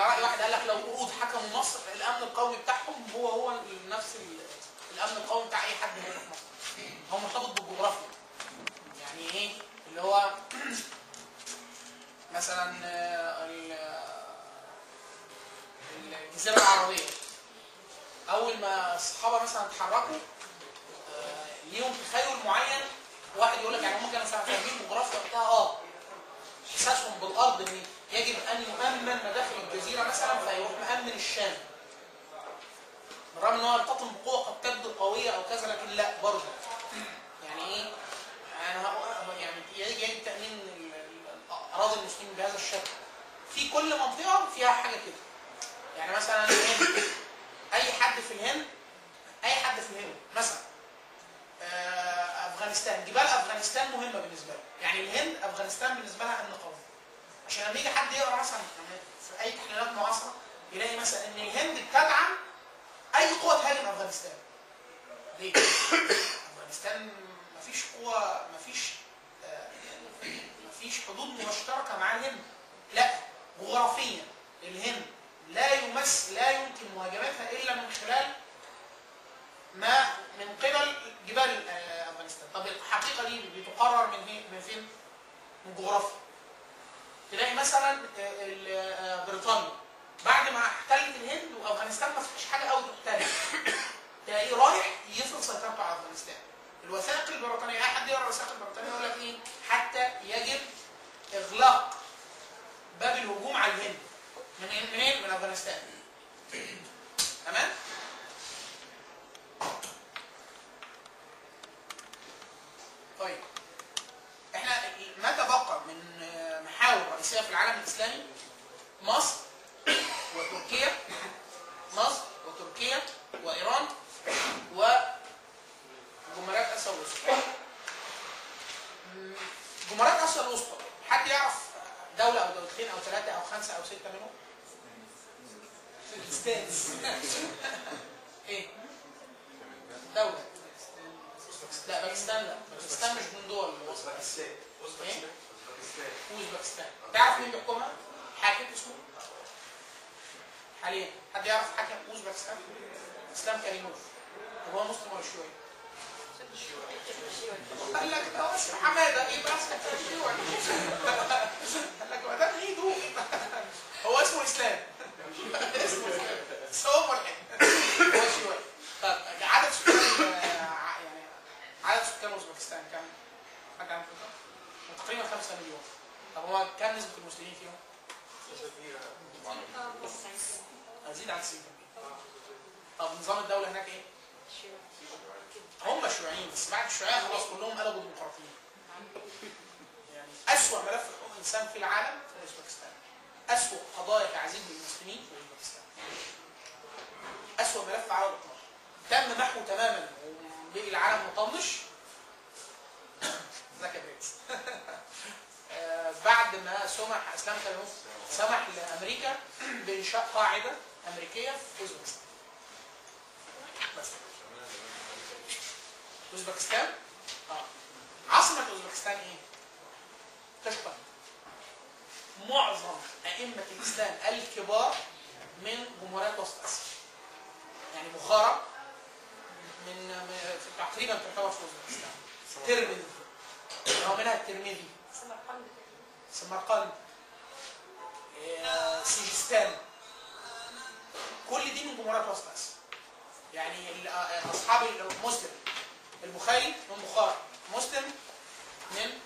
راي واحد قال لك لو قرود حكموا مصر الامن القومي بتاعهم هو هو نفس ال- الامن القومي بتاع اي حد هنا في مصر هو مرتبط بالجغرافيا يعني ايه اللي هو مثلا آه، ال- الجزيره العربيه اول ما الصحابه مثلا اتحركوا آه، ليهم تخيل معين واحد يقول لك يعني هم كانوا فاهمين جغرافيا وقتها اه احساسهم بالارض ان يجب ان يؤمن مداخل الجزيره مثلا فيروح مامن الشام بالرغم ان هو يرتطم بقوه قد تبدو قويه او كذا لكن لا برضه يعني ايه انا هقول- يعني يجب تامين ال- ال- اراضي المسلمين بهذا الشكل في كل منطقه فيها حاجه كده يعني مثلا الهند اي حد في الهند اي حد في الهند مثلا آه، افغانستان جبال افغانستان مهمه بالنسبه له يعني الهند افغانستان بالنسبه لها امن قومي عشان لما يجي حد يقرا مثلا في اي تحليلات معاصره يلاقي مثلا ان الهند بتدعم اي قوه تهاجم افغانستان ليه؟ افغانستان مفيش قوه مفيش آه، مفيش حدود مشتركه مع الهند لا جغرافيا الهند لا يمس لا يمكن مهاجمتها الا من خلال ما من قبل جبال آه، افغانستان طب الحقيقه دي بتقرر من فين من فين من جغرافيا تلاقي مثلا آه، ال- آه، بريطانيا بعد ما احتلت الهند وافغانستان ما فيش حاجه قوي تحتل تلاقيه رايح يفرض سيطرته على افغانستان الوثائق البريطانيه اي حد يقرا الوثائق البريطانيه يقول لك ايه حتى يجب اغلاق باب الهجوم على الهند من منين من افغانستان تمام طيب احنا ما تبقى من آه، محاور رئيسيه في العالم الاسلامي مصر وتركيا مصر وتركيا وايران وجمهوريات اسيا الوسطى م، جمهوريات اسيا الوسطى حد يعرف دوله او دولتين او ثلاثه او خمسه او سته منهم؟ ستانز ايه؟ دوله لا باكستان لا باكستان مش من دول الوسط باكستان ايه؟ اوزبكستان تعرف مين بيحكمها؟ حاكم اسمه حاليا حد يعرف حاكم اوزبكستان؟ اسلام كريموف طب هو مسلم ولا شيوعي؟ قال لك ده اسم حماده يبقى اسمه شيوعي قال لك ما ده ايده هو اسمه اسلام اسمه اسلام بس هو ملحد هو شيوعي طب عدد سكان آه، يعني عدد سكان اوزبكستان كام؟ حد عنده فكره؟ تقريبا 5 مليون طب هو كام نسبة المسلمين فيهم؟ هتزيد عن 90% طب نظام الدولة هناك ايه؟ هم شيوعيين بس بعد الشيوعية خلاص كلهم قلبوا ديمقراطيين يعني أسوأ ملف حقوق الإنسان في العالم في أوزبكستان أسوأ قضايا تعذيب للمسلمين في أوزبكستان أسوأ ملف على الإطلاق تم محو تماما وبقي العالم مطنش ذاك يا بريكس آه، بعد ما سمح اسلام كريموف سمح لامريكا بانشاء قاعده امريكيه في اوزبكستان بس اوزبكستان اه عاصمه اوزبكستان ايه؟ تشقى معظم ائمه الاسلام الكبار من جمهوريات وسط اسيا يعني بخارى من من- في- تقريبا تعتبر في اوزبكستان ترمذي هو منها الترمذي سمرقند آه، سيجستان كل دي من جمهوريات وسط اسيا يعني ال- آه، اصحاب ال- مسلم البخاري من بخارى مسلم من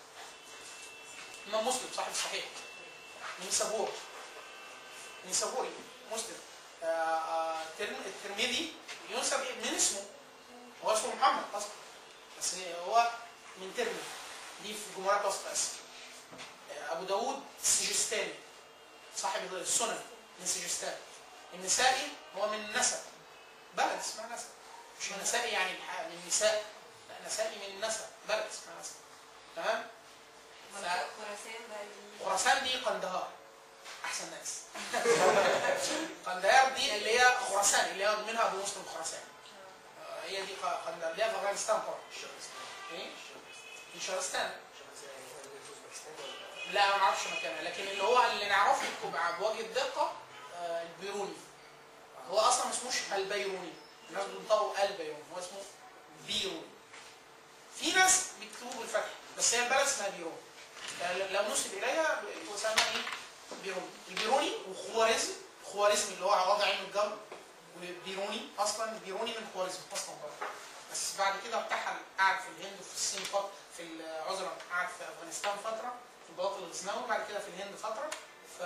من مسلم صاحب الصحيح من سبور من سبوري مسلم آه، آه، الترم- الترمذي ينسب من اسمه هو اسمه محمد اصلا بس هو من ترمذي دي في جمهورية وسط اسيا آه، ابو داوود السجستاني صاحب السنن من سجستان النسائي هو من نسب بلد اسمها نسب مش النسائي يعني الح- من نساء لا نسائي من نسب بلد اسمها نسب تمام خراسان بقى اللي- خراسان دي قندهار احسن ناس قندهار دي اللي هي خراسان اللي هي منها ابو مسلم خراسان آه، هي دي ق- قندهار اللي هي في افغانستان طبعا ايه في شهرستان لا ما نعرفش مكانها لكن اللي هو اللي نعرفه بع- بوجه الدقه آه، البيروني هو اصلا ما اسموش البيروني الناس بينطقوا البيروني هو اسمه بيروني في ناس بيكتبوه بالفتح بس هي البلد اسمها بيروني يعني لو نسب اليها يسمى ايه؟ بيروني البيروني وخوارزم خوارزم اللي هو وضع علم الجبر والبيروني اصلا البيروني من خوارزم اصلا برضه بس بعد كده ارتحل قعد في الهند وفي الصين فتره في العذرا قعد في افغانستان فتره في البلاط الغزنوي وبعد كده في الهند فتره ف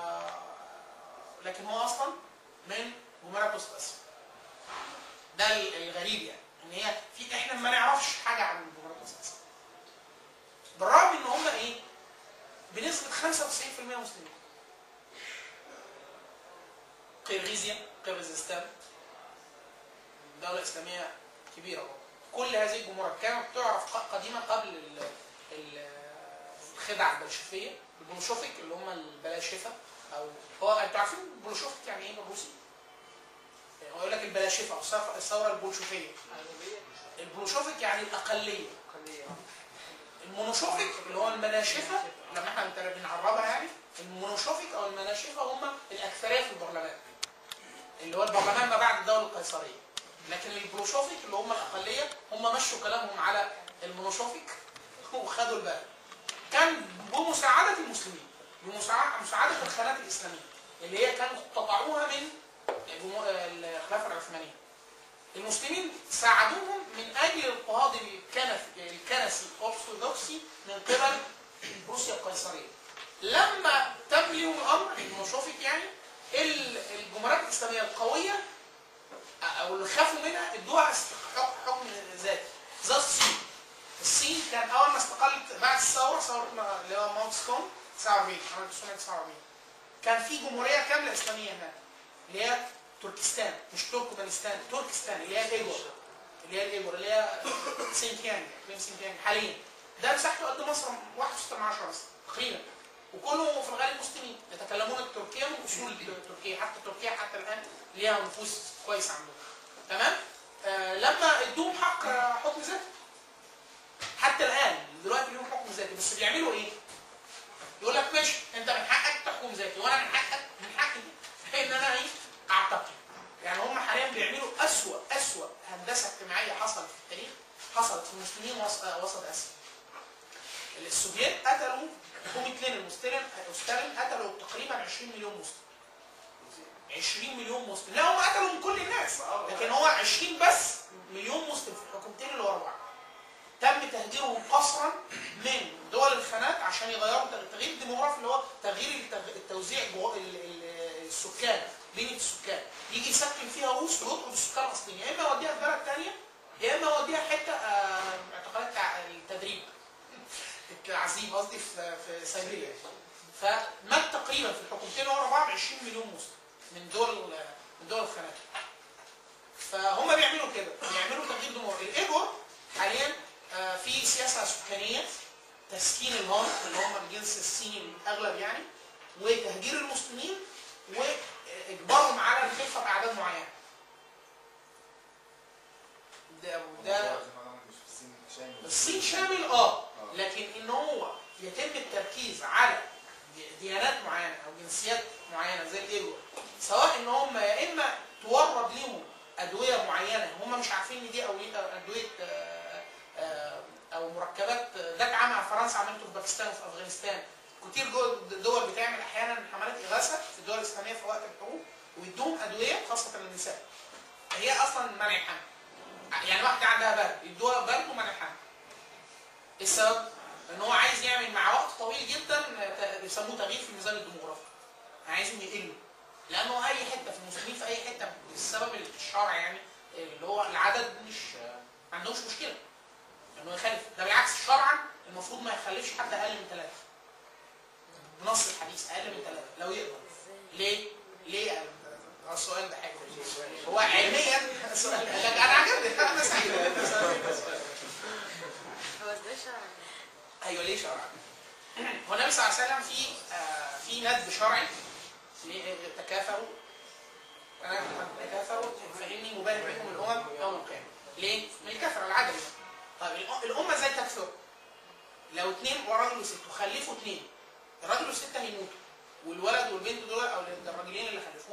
لكن هو اصلا من جمهوريه وسط اسيا ده الغريب يعني ان هي في احنا ما نعرفش حاجه عن جمهوريه وسط اسيا بالرغم ان هم ايه بنسبه 95% مسلمين قرغيزيا قرغيزستان دولة إسلامية كبيرة برضه. كل هذه الجمهوريات كانت تعرف ق- قديما قبل ال- ال- الخدع البلشفية البولشوفيك اللي هم البلاشفة أو هو أنتوا عارفين البولشوفيك يعني إيه بالروسي؟ هو يقول لك البلاشفة أو الثورة- الثورة البولشوفية البولشوفيك يعني الأقلية المونوشوفيك اللي هو المناشفة لما احنا بنت- بنعربها يعني المونوشوفيك او المناشفة هم الأكثرية في البرلمان اللي هو البرلمان ما بعد الدولة القيصرية لكن البروشوفيك اللي هم الأقلية هم مشوا كلامهم على المونوشوفيك وخدوا البلد كان بمساعدة المسلمين بمساعدة مساعدة الخانات الإسلامية اللي هي كانوا قطعوها من الجمهور- الخلافة العثمانية المسلمين ساعدوهم من اجل الاضطهاد الكنف الكنسي الارثوذكسي من قبل روسيا القيصريه. لما تم الامر المشوفك يعني ال- الجمهوريات الاسلاميه القويه او اللي خافوا منها ادوها است- حكم حكم ذاتي زي الصين. الصين كان اول ما استقلت بعد الثوره ثوره ما- اللي هو ماو تse 49 1949 كان في جمهوريه كامله اسلاميه هناك اللي هي تركستان مش تركمانستان تركستان اللي هي الايجور اللي هي الايجور اللي هي سينكيانج اقليم سينكيانج حاليا ده مساحته قد مصر 1.6 من عشرة بس تقريبا وكله في الغالب مسلمين يتكلمون التركيه من اصول التركيه حتى تركيا حتى الان ليها نفوذ كويس عندهم تمام آه لما ادوهم حق آه، حكم ذاتي حتى الان دلوقتي ليهم حكم ذاتي بس بيعملوا ايه؟ يقول لك ماشي انت من حقك تحكم ذاتي وانا من حقك من حقي ان انا ايه اعتقد يعني هم حاليا بيعملوا اسوأ اسوأ هندسه اجتماعيه حصلت في التاريخ حصلت في المسلمين وسط وسط اسيا السوفييت قتلوا هم اتنين المستلم ستالين قتلوا تقريبا 20 مليون مسلم 20 مليون مسلم لا هم قتلوا من كل الناس لكن هو 20 بس مليون مسلم في الحكومتين اللي ورا بعض تم تهجيرهم قسرا من دول الخانات عشان يغيروا التغيير الديموغرافي اللي هو تغيير التغ- التوزيع جو- ال- ال- السكان بنية السكان يجي يسكن فيها روس ويطرد السكان الاصليين يا اما يوديها في بلد ثانيه يا اما يوديها حته آه، اعتقالات تع- التدريب التعذيب قصدي في في سيبيريا فمات تقريبا في الحكومتين ورا بعض 20 مليون مسلم من دول من دول الخانات فهم بيعملوا كده بيعملوا تغيير ديموغرافي الايجور حاليا آه، في سياسه سكانيه تسكين الهان اللي هم الجنس الصيني الاغلب يعني وتهجير المسلمين واجبارهم على الخلفه باعداد معينه. ده ده الصين شامل اه لكن ان هو يتم التركيز على ديانات معينه او جنسيات معينه زي الايجور سواء ان هم يا اما تورد لهم ادويه معينه هم مش عارفين ان دي أو- ادويه آه، آه، او مركبات ده اتعمل على فرنسا عملته في باكستان وفي افغانستان كتير جو- دول بتعمل احيانا حملات اغاثه في الدول الاسلاميه في وقت الحروب ويدوهم ادويه خاصه للنساء هي اصلا منع الحمل يعني واحده عندها برد يدوها برد ومنع الحمل ايه السبب؟ ان هو عايز يعمل مع وقت طويل جدا ت- بيسموه تغيير في الميزان الديموغرافي عايزهم يقلوا لانه اي حته في المسلمين في اي حته السبب الشرعي يعني اللي هو العدد مش ما عندهمش مشكله انه يخالف ده بالعكس شرعا المفروض ما يخلفش حد اقل من ثلاثه بنص الحديث اقل من ثلاثه لو يقدر ليه؟ ليه؟ آه، السؤال ده حاجه هو علميا السؤال ده لك انا عجبني انا سعيد هو ازاي شرعي؟ ايوه ليه شرعا؟ هو النبي صلى الله عليه وسلم في آه في ندب شرعي ليه- تكافئوا انا تكافئوا فاني مباهي بكم الامم يوم القيامه. ليه؟ من الكثره العدد طيب الأ- الامه ازاي تكثر؟ لو اثنين وراجل وست وخلفوا اثنين الراجل والست هيموتوا والولد والبنت دول او الراجلين اللي خلفوهم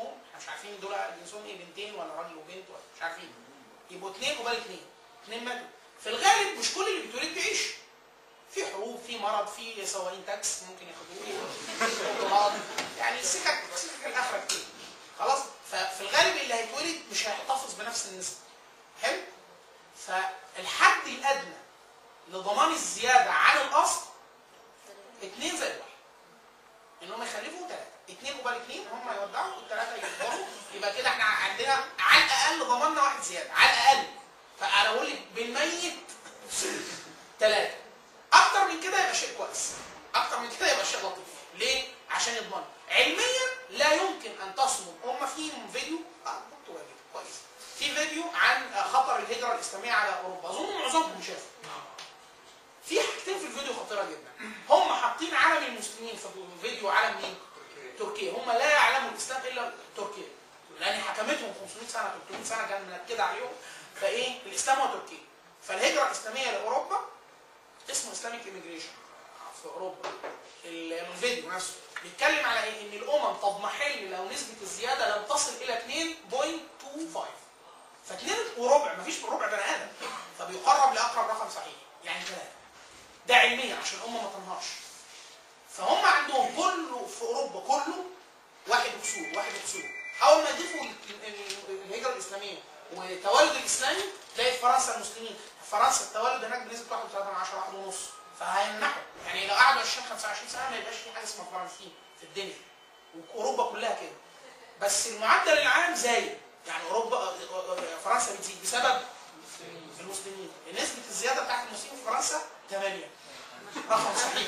بقى جنسهم ايه بنتين ولا راجل وبنت ولا مش عارفين يبقوا اثنين قبال اثنين اثنين ماتوا في الغالب مش كل اللي بيتولد بيعيش في حروب في مرض في سواقين تاكس ممكن ياخدوه في مرض يعني السكك سكك الاخره كتير خلاص ففي الغالب اللي هيتولد مش هيحتفظ بنفس النسبه حلو فالحد الادنى لضمان الزياده عن الاصل اثنين زائد واحد انهم يخلفوا ثلاثه اثنين قبال اثنين هم يودعوا والثلاثه يكبروا يبقى كده احنا عندنا على الاقل ضمننا واحد زياده على الاقل فانا بقول لك بالميت ثلاثه اكتر من كده يبقى شيء كويس اكتر من كده يبقى شيء لطيف ليه عشان يضمن علميا لا يمكن ان تصمد هم في فيديو اه دكتور واجب كويس في فيديو عن خطر الهجره الاسلاميه على اوروبا اظن معظمكم شافه في حاجتين في الفيديو خطيره جدا هم حاطين علم المسلمين في الفيديو علم مين تركيا هم لا يعلموا الاسلام الا تركيا لان حكمتهم 500 سنه 300 سنه كان منكده عليهم فايه الاسلام هو تركيا فالهجره الاسلاميه لاوروبا اسمه اسلاميك ايميجريشن في اوروبا الفيديو نفسه بيتكلم على ايه ان الامم تضمحل لو نسبه الزياده لم تصل الى 2.25 ف2 وربع مفيش ربع بني ادم فبيقرب لاقرب رقم صحيح يعني ثلاثه ده علميا عشان الامه ما تنهارش فهم عندهم كله في اوروبا كله واحد اكسور واحد اكسور اول ما يضيفوا ال- ال- الهجره الاسلاميه وتولد الاسلامي تلاقي في فرنسا المسلمين فرنسا التولد هناك بنسبه 1.3 من 10 واحد ونص فهيمنحوا يعني لو قعدوا 20 25 سنه ما يبقاش في حاجه اسمها فرنسيين في الدنيا واوروبا كلها كده بس المعدل العام زايد يعني اوروبا فرنسا بتزيد بسبب المسلمين نسبه الزياده بتاعت المسلمين في فرنسا 8 رقم صحيح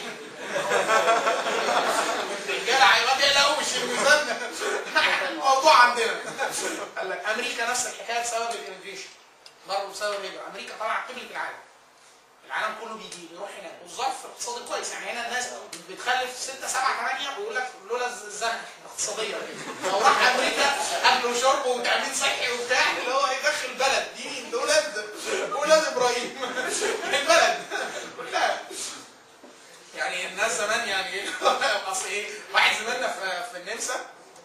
الرجاله هيبقى بيقلقوش الميزان الموضوع عندنا قال لك امريكا نفس الحكايه بسبب الانفيشن برضه بسبب الهجره امريكا طبعا قبله العالم العالم كله بيجي بيروح هناك والظرف اقتصادي كويس يعني هنا الناس بتخلف 6 7 8 ويقول لك لولا الزنقه الاقتصاديه لو راح امريكا اكل وشرب وتامين صحي وبتاع اللي هو يدخل بلد دي دولاد ولاد ابراهيم البلد كلها يعني الناس زمان يعني ايه اصل ايه واحد زميلنا في في النمسا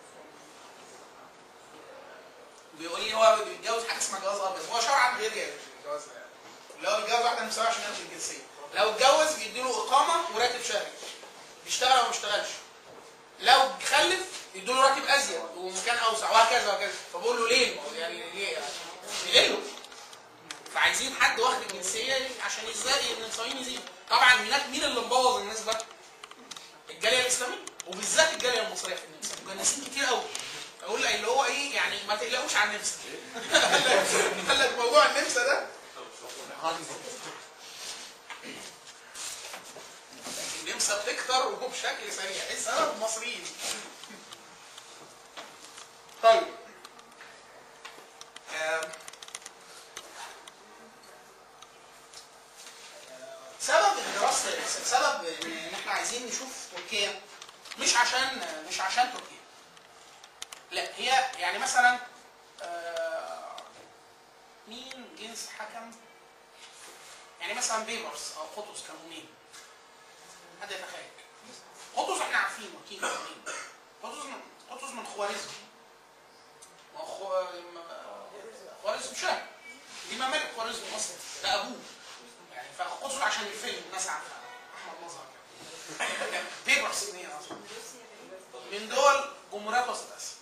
بيقول لي هو بيتجوز حاجه اسمها جواز ابيض هو شرعا غير جايز الجواز ده يعني اللي هو بيتجوز واحده نمساويه عشان ياخد الجنسيه لو اتجوز بيديله اقامه وراتب شهري بيشتغل او ما بيشتغلش لو خلف يديله راتب ازيد ومكان اوسع وهكذا وهكذا فبقول له ليه؟ ما هو يعني ليه يعني؟ يقله فعايزين حد واخد الجنسيه عشان ازاي النمساويين يزيدوا طبعا هناك مين اللي مبوظ النسبه؟ الجاليه الاسلاميه وبالذات الجاليه المصريه في النمسا مجنسين كتير قوي اقول لك اللي هو ايه يعني ما تقلقوش على النمسا قال لك- قال لك موضوع النمسا ده النمسا بتكتر وبشكل سريع ايه السبب المصريين طيب آم. سبب الدراسه سبب ان احنا عايزين نشوف تركيا مش عشان مش عشان تركيا لا هي يعني مثلا آه، مين جنس حكم يعني مثلا بيبرس او قطز كانوا مين؟ حد يتخيل قطز احنا عارفين اكيد هو مين قطز من قطز من خوارزم ما هو خو- ما- خوارزم شاه دي ممالك خوارزم اصلا ده ابوه يعني فقطز عشان الفيلم الناس عارفه احمد مظهر كده. بيبرس منين اصلا؟ من دول جمهوريات وسط اسيا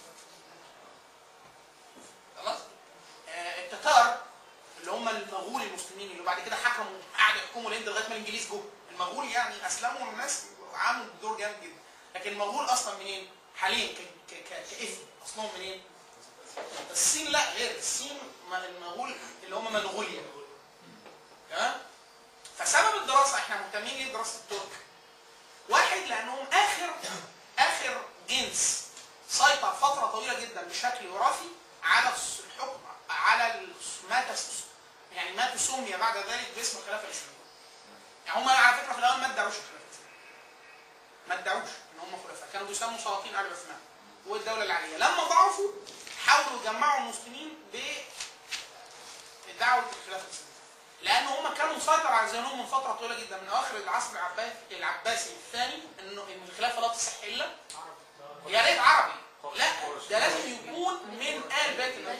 خلاص آه، التتار اللي هم المغول المسلمين اللي بعد كده حكموا قعدوا يحكموا الهند لغايه ما الانجليز جم المغول يعني اسلموا الناس وعملوا دور جامد جدا لكن المغول اصلا منين؟ حاليا ك- ك- ك- كاسم اصلهم منين؟ الصين لا غير الصين ما- المغول اللي هم منغوليا تمام؟ فسبب الدراسه احنا مهتمين ليه بدراسه الترك؟ واحد لانهم اخر اخر جنس سيطر فتره طويله جدا بشكل وراثي على الس- الحكم على ال- ما تس- يعني ما تسمي بعد ذلك باسم الخلافه الاسلاميه. يعني هم على فكره في الاول ما ادعوش الخلافه الاسلاميه. ما ادعوش ان هم خلفاء، كانوا بيسموا سلاطين ال عثمان والدوله العاليه، لما ضعفوا حاولوا يجمعوا المسلمين بدعوه الخلافه الاسلاميه. لان هم كانوا مسيطر على ذهنهم من فتره طويله جدا من اواخر العصر العباسي العباسي الثاني انه ان الخلافه لا تصح الا يا ريت عربي لا ده لازم يكون من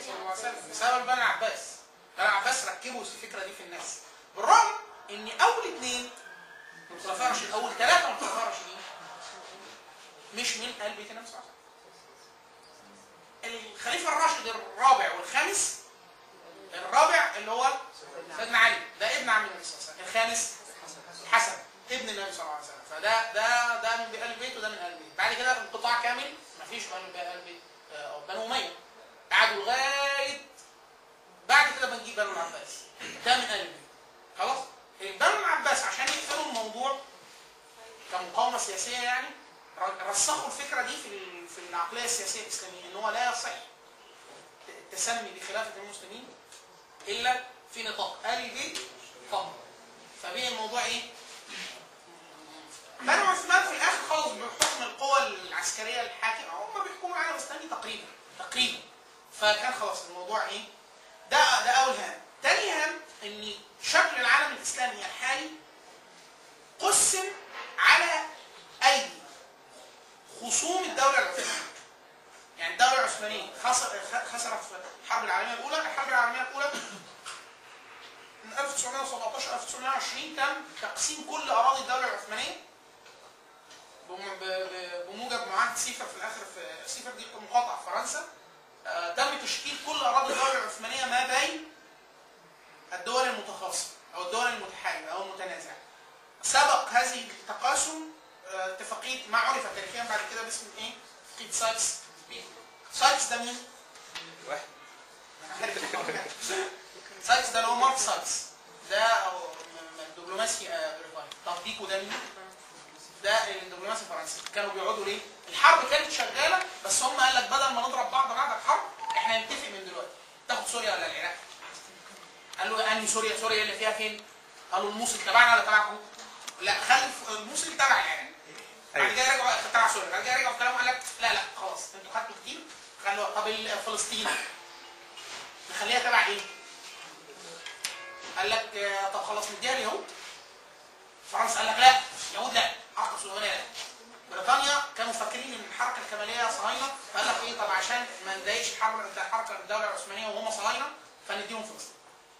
النبي صلى الله عليه وسلم بسبب بني العباس بني العباس ركبوا الفكره دي في الناس بالرغم ان اول اثنين من الخلفاء الراشدين اول ثلاثه من الخلفاء الراشدين مش من اهل بيت النبي صلى الله عليه وسلم الخليفه الراشد الرابع والخامس الرابع اللي هو سيدنا علي ده ابن عم النبي صلى الله عليه وسلم الخامس الحسن ابن النبي صلى الله عليه وسلم فده ده ده من اهل البيت وده من اهل البيت بعد كده انقطاع كامل مفيش من اهل البيت آه، بنو اميه قعدوا لغايه بعد كده بنجيب بنو العباس ده من اهل البيت خلاص بنو العباس عشان يقفلوا الموضوع كمقاومه سياسيه يعني ر- رسخوا الفكره دي في ال- في العقليه السياسيه الاسلاميه ان هو لا يصح التسمي بخلافه المسلمين الا في نطاق اهل البيت فقط فبين الموضوع ايه؟ بنو عثمان في الاخر خالص بحكم القوى العسكريه الحاكمه هم بيحكموا العالم الاسلامي تقريبا تقريبا فكان خلاص الموضوع ايه؟ ده ده اول هام تاني هام ان شكل العالم الاسلامي الحالي قسم على ايدي خصوم الدوله العثمانيه يعني الدوله العثمانيه خسر خسرت في الحرب العالميه الاولى الحرب العالميه الاولى من 1917 1920 تم تقسيم كل اراضي الدوله العثمانيه بم- ب- ب- بموجب معاهده سيفر في الاخر في سيفر دي مقاطعه في فرنسا آه، تم تشكيل كل اراضي الدوله العثمانيه ما بين الدول المتخاصمه او الدول المتحاربه او المتنازعه سبق هذه التقاسم آه، اتفاقيه ما عرف تاريخيا بعد كده باسم ايه؟ اتفاقيه سايكس بيكو سايكس ده مين؟ واحد سايكس ده اللي هو مارك سايكس ده أو م- م- دبلوماسي آه، بريطاني طب بيكو ده مين؟ ده الدبلوماسي الفرنسي كانوا بيقعدوا ليه؟ الحرب كانت شغاله بس هم قال لك بدل ما نضرب بعض بعد الحرب احنا نتفق من دلوقتي تاخد سوريا ولا العراق؟ قال له انهي سوريا؟ سوريا اللي فيها فين؟ قالوا الموصل تبعنا ولا تبعكم؟ لا خلي الموصل تبع العراق بعد كده رجعوا تبع سوريا بعد كده رجعوا في كلامهم قال لك لا لا خلاص انتوا خدتوا كتير خلوا طب ال- فلسطين نخليها تبع ايه؟ قال لك آه، طب خلاص نديها اليهود فرنسا قال لك لا يهود لا حركه صهيونيه لا بريطانيا كانوا فاكرين ان الحركه الكماليه صهاينه فقال لك ايه طب عشان ما نضايقش الحركه الحركه الدوله العثمانيه وهم صهاينه فنديهم فلسطين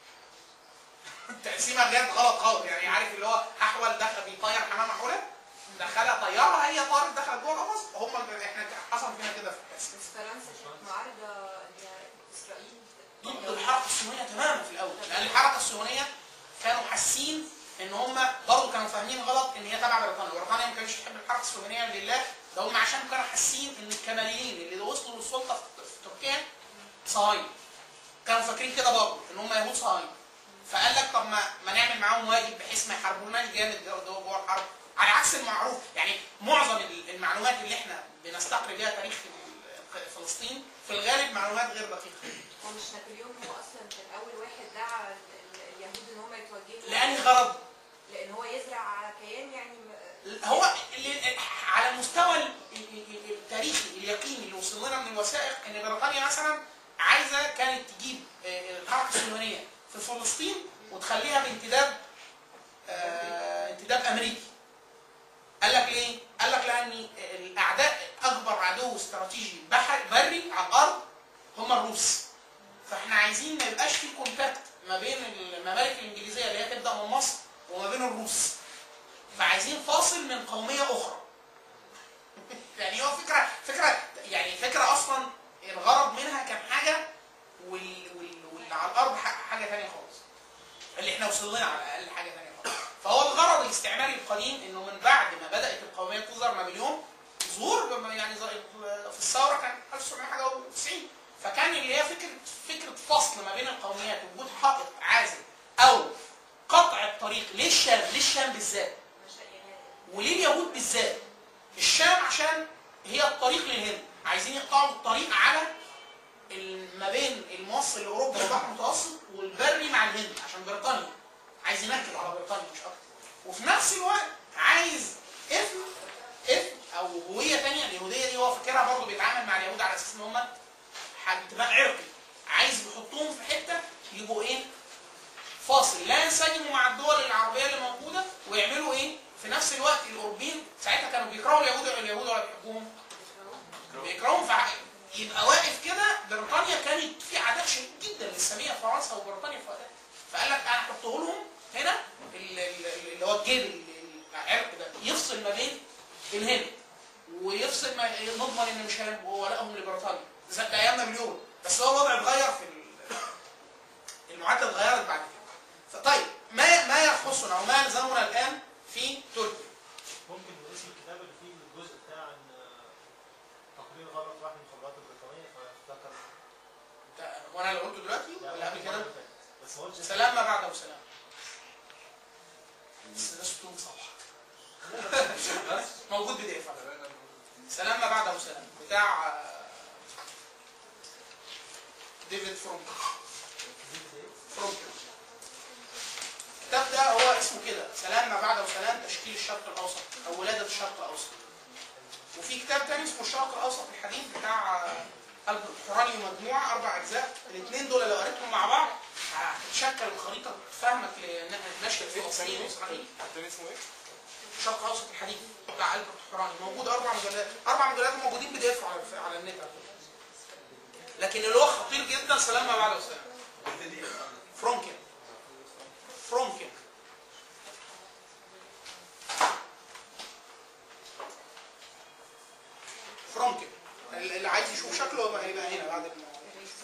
تقسيمها بجد غلط خالص يعني عارف اللي هو احول دخل بيطير حمامه حوله دخلها طياره هي طارت دخلت جوه القفص هم احنا حصل فينا كده في التقسيم بس فرنسا كانت معارضة لإسرائيل ضد الحركه الصهيونيه تماما في الاول لان الحركه الصهيونيه كانوا حاسين ان هم برضه كانوا فاهمين غلط ان هي تبع بريطانيا بريطانيا ما كانتش تحب الحركه الصهيونيه لله ده هم عشان كانوا حاسين ان الكماليين اللي وصلوا للسلطه في في تركيا صهاينه كانوا فاكرين كده برضه ان هم يهود صهاينه فقال لك طب ما, ما نعمل معاهم واجب بحيث ما يحاربوناش جامد جوه جوه جوه الحرب على عكس المعروف يعني معظم ال- المعلومات اللي احنا بنستقري بيها تاريخ ال- فلسطين في الغالب معلومات غير دقيقه هو مش نابليون هو أصلا كان أول واحد دعا ال- ال- اليهود إن هم يتوجهوا لاني غرض لأن هو يزرع كيان يعني م- هو اللي على المستوى ال- ال- ال- التاريخي اليقيني اللي وصل لنا من الوثائق ان بريطانيا مثلا عايزه كانت تجيب آه، الحركه الصهيونيه في فلسطين وتخليها بانتداب آه، انتداب امريكي. قال لك ليه؟ قال لك لان الاعداء اكبر عدو استراتيجي بحر بري على الارض هم الروس. فاحنا عايزين ما يبقاش في كونتاكت ما بين الممالك الانجليزيه اللي هي تبدا من مصر وما بين الروس. فعايزين فاصل من قوميه اخرى. يعني هو فكره فكره يعني فكره اصلا الغرض منها كان حاجه وال وال واللي على الارض ح- حاجه ثانيه خالص. اللي احنا وصلنا لها على الاقل حاجه ثانيه خالص. فهو الغرض الاستعماري القديم انه من بعد ما بدات القوميه تظهر نابليون ظهور بما يعني زي- في الثوره كان 1990 فكان اللي هي فكره فكره فصل ما بين القوميات وجود حائط عازل او قطع الطريق للشام للشام بالذات مش يعني وليه اليهود بالذات؟ الشام عشان هي الطريق للهند، عايزين يقطعوا الطريق على ال- ما بين الموصل لاوروبا والبحر المتوسط والبري مع الهند عشان بريطانيا عايز ينكد على بريطانيا مش اكتر. وفي نفس الوقت عايز اسم اسم او هويه ثانيه اليهوديه دي هو فاكرها برضه بيتعامل مع اليهود على اساس ان هم انتماء عرقي عايز يحطهم في حته يبقوا ايه؟ فاصل لا ينسجموا مع الدول العربيه اللي موجوده ويعملوا ايه؟ في نفس الوقت الاوروبيين ساعتها كانوا بيكرهوا اليهود اليهود ولا بيحبوهم؟ بيكرهوهم فع- يبقى واقف كده بريطانيا كانت في عداء شديد جدا للساميه في فرنسا وبريطانيا في وقتها فقال لك انا هحطه لهم هنا ال- ال- اللي هو الجيب ال- العرق ده يفصل ما بين الهند ويفصل ما نضمن ان مش هيبقوا ولائهم لبريطانيا زي ده ايامنا مليون بس هو الوضع اتغير في ال- المعادله اتغيرت بعد كده فطيب ما ما يخصنا او ما يلزمنا الان في تركيا ممكن اسم الكتاب اللي فيه الجزء بتاع ان تقرير غلط واحد من الخبرات البريطانيه فافتكر ده- وانا لو قلته دلوقتي لا، ولا قبل المرة كده اللي فاتت. بس ما قلتش سلام ما بعده سلام بس ده ستون صباح موجود بي دي اف سلام ما بعده سلام بتاع آه، ديفيد فرونك فرونك الكتاب ده هو اسمه كده سلام ما بعده سلام تشكيل الشرق الاوسط او ولاده الشرق الاوسط وفي كتاب تاني اسمه الشرق الاوسط الحديث بتاع آه، البرت حوراني ومجموعه اربع اجزاء الاثنين دول لو قريتهم مع بعض هتشكل الخريطه فهمك لنشأة فلسطين واسرائيل التاني اسمه ايه؟ الشرق الاوسط الحديث بتاع البرت حوراني موجود اربع مجلدات اربع مجلدات موجودين بيدافعوا على على النت على فكرة. لكن اللي هو خطير جدا سلام ما بعد سلام فرونكن فرونكن فرونكن اللي عايز يشوف شكله يبقى هيبقى هنا بعد الم-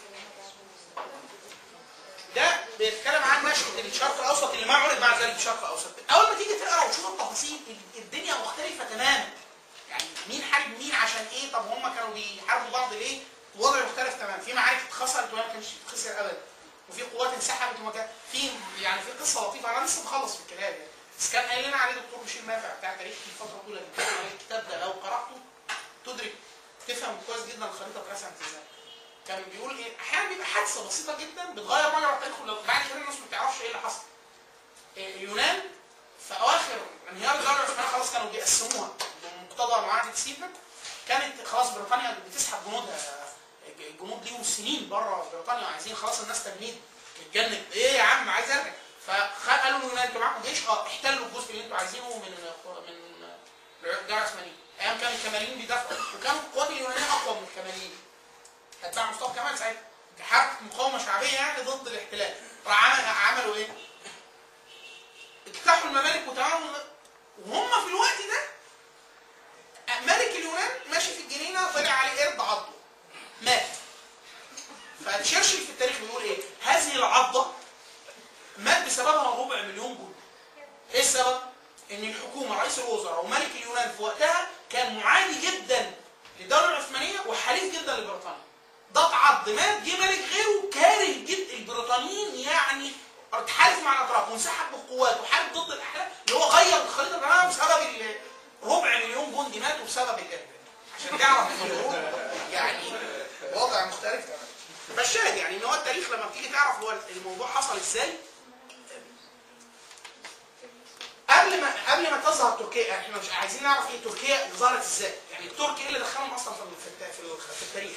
ده بيتكلم عن نشأة الشرق الأوسط اللي ما عرف بعد ذلك الشرق الأوسط أول ما تيجي تقرا وتشوف التفاصيل ال- الدنيا مختلفة تماما يعني مين حارب مين عشان إيه طب هم كانوا بيحاربوا بعض ليه الوضع مختلف تماما في معارك اتخسرت وما كانش تتخسر أبدا وفي قوات انسحبت وما كان في يعني في قصة لطيفة أنا لسه مخلص في الكتاب يعني بس كان قايل لنا عليه دكتور بشير نافع بتاع تاريخ الفترة الأولى بيتكلم على الكتاب ده لو قرأته تدرك تفهم كويس جدا الخريطة اترسمت ازاي كان بيقول ايه احيانا بيبقى حادثه بسيطه جدا بتغير مجرى التاريخ ولو بعد كده الناس ما بتعرفش ايه اللي حصل إيه، اليونان في اواخر انهيار الدوله العثمانيه خلاص كانوا بيقسموها بمقتضى معاهده سيفن كانت خلاص بريطانيا بتسحب جنودها الجنود ليهم سنين بره بريطانيا عايزين خلاص الناس تجنيد متجند ايه يا عم عايز ارجع فقالوا اليونان انتوا معاكم جيش اه احتلوا الجزء اللي انتوا عايزينه من من الدوله العثمانيه ايام كان الكماليين بيدافعوا وكانوا القوات اليونانيه اقوى من الكماليين اتباع مصطفى كمال ساعتها كحركه مقاومه شعبيه يعني ضد الاحتلال راح عمل عملوا ايه؟ اجتاحوا الممالك وتمام وهم في الوقت ده ملك اليونان ماشي في الجنينه طلع عليه قرد عضه مات فتشرشل في التاريخ بيقول ايه؟ هذه العضه مات بسببها ربع مليون جندي ايه السبب؟ ان الحكومه رئيس الوزراء وملك اليونان في وقتها كان معادي جدا للدوله العثمانيه وحليف جدا لبريطانيا ده اتعض مات جه ملك غيره كاره جدا البريطانيين يعني اتحالف مع الاتراك وانسحب بالقوات وحارب ضد الاحلام اللي هو غير الخريطه تماما بسبب ال- ربع مليون جندي ماتوا بسبب الارهاب عشان تعرف ان الهروب يعني وضع مختلف تماما فالشاهد يعني ان هو التاريخ لما بتيجي تعرف هو الموضوع حصل ازاي قبل ما قبل ما تظهر تركيا احنا مش عايزين نعرف ايه تركيا ظهرت ازاي يعني الترك ايه اللي دخلهم اصلا في في الت- في الخ- في التاريخ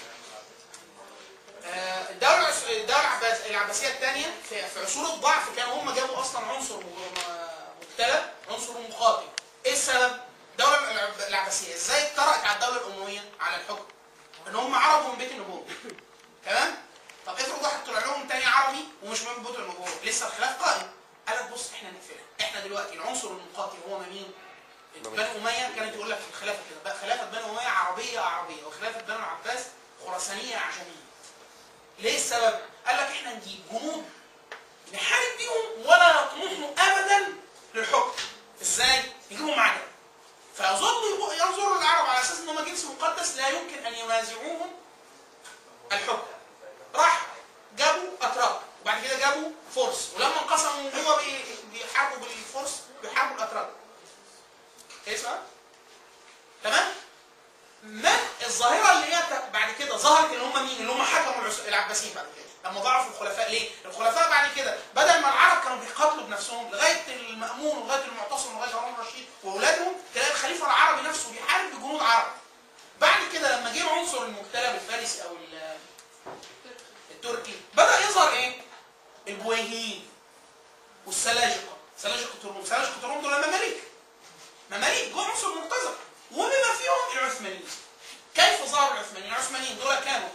آه، الدولة العس- الدولة العباس- العباسية الثانية في في عصور الضعف كانوا هم جابوا أصلا عنصر م- م- مبتلى عنصر مقاتل. إيه السبب؟ الدولة العب- العباسية إزاي اجترأت على الدولة الأموية على الحكم؟ إن هم عربوا من بيت النبوة. تمام؟ طب افرض واحد طلع لهم تاني عربي ومش من بيت النبوة، لسه الخلاف قائم. قال لك بص إحنا نقفلها، إحنا دلوقتي العنصر المقاتل هو مين؟ بني أمية كانت يقول لك في الخلافة كده بقى خلافة بني أمية عربية عربية وخلافة بني العباس خراسانية عجمية. ليه السبب؟ قال لك احنا نجيب جنود نحارب بيهم ولا يطمحوا ابدا للحكم. ازاي؟ نجيبهم معانا. فيظل يبقوا- ينظر العرب على اساس ان هم جنس مقدس لا يمكن ان ينازعوهم الحكم. راح جابوا اتراك وبعد كده جابوا فرس ولما انقسموا هو بي- بيحاربوا بالفرس بيحاربوا الاتراك. ايه اسمها؟ تمام؟ ما الظاهره اللي هي ت- بعد كده ظهرت اللي هم مين؟ اللي هم حكموا العس- العباسيين بعد كده لما ضعفوا الخلفاء ليه؟ الخلفاء بعد كده بدل ما العرب كانوا بيقاتلوا بنفسهم لغايه المامون ولغايه المعتصم ولغايه هارون الرشيد واولادهم تلاقي الخليفه العربي نفسه بيحارب بجنود عرب. بعد كده لما جه العنصر المكتلب الفارسي او ال- التركي بدا يظهر ايه؟ البويهيين والسلاجقه سلاجقه الروم سلاجقه الروم دول مماليك مماليك جوه عنصر مرتزق وبما فيهم العثمانيين كيف ظهر العثمانيين؟ العثمانيين دول كانوا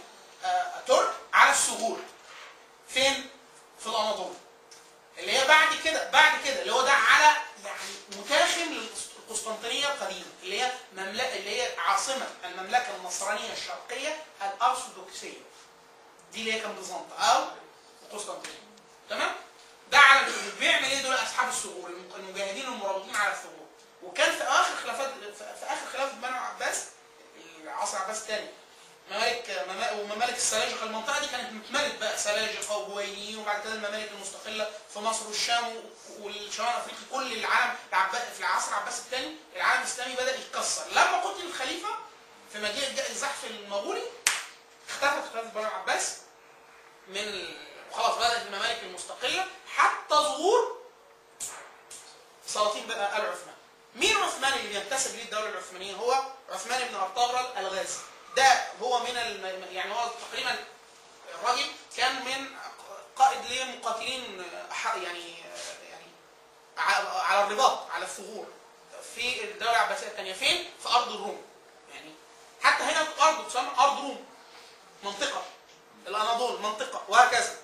البريطانيه الشرقيه الارثوذكسيه دي اللي هي كان بيزنطة او قسطنطينيه تمام ده على بيعمل ايه دول اصحاب الثغور المجاهدين المرابطين على الثغور وكان في اخر خلافات في اخر خلافه بنو عباس العصر عباس الثاني ممالك مما- وممالك السلاجقه المنطقه دي كانت متملت بقى سلاجقه وبويهيين وبعد كده الممالك المستقله في مصر والشام والشمال افريقيا كل العالم العبا- في العصر عباس الثاني العالم الاسلامي بدا يتكسر لما قتل الخليفه في مجيء الج- الزحف المغولي اختفت خلافه بنو عباس من ال- وخلاص بدات الممالك المستقله حتى ظهور سلاطين بقى ال عثمان مين عثمان اللي بينتسب ليه الدوله العثمانيه هو عثمان بن ارطغرل الغازي ده هو من الم... يعني هو تقريبا الراجل كان من قائد لمقاتلين ح- يعني يعني ع- على الرباط على الثغور في الدوله العباسيه الثانيه فين؟ في ارض الروم يعني حتى هنا ارض تسمى ارض روم منطقه الاناضول منطقه وهكذا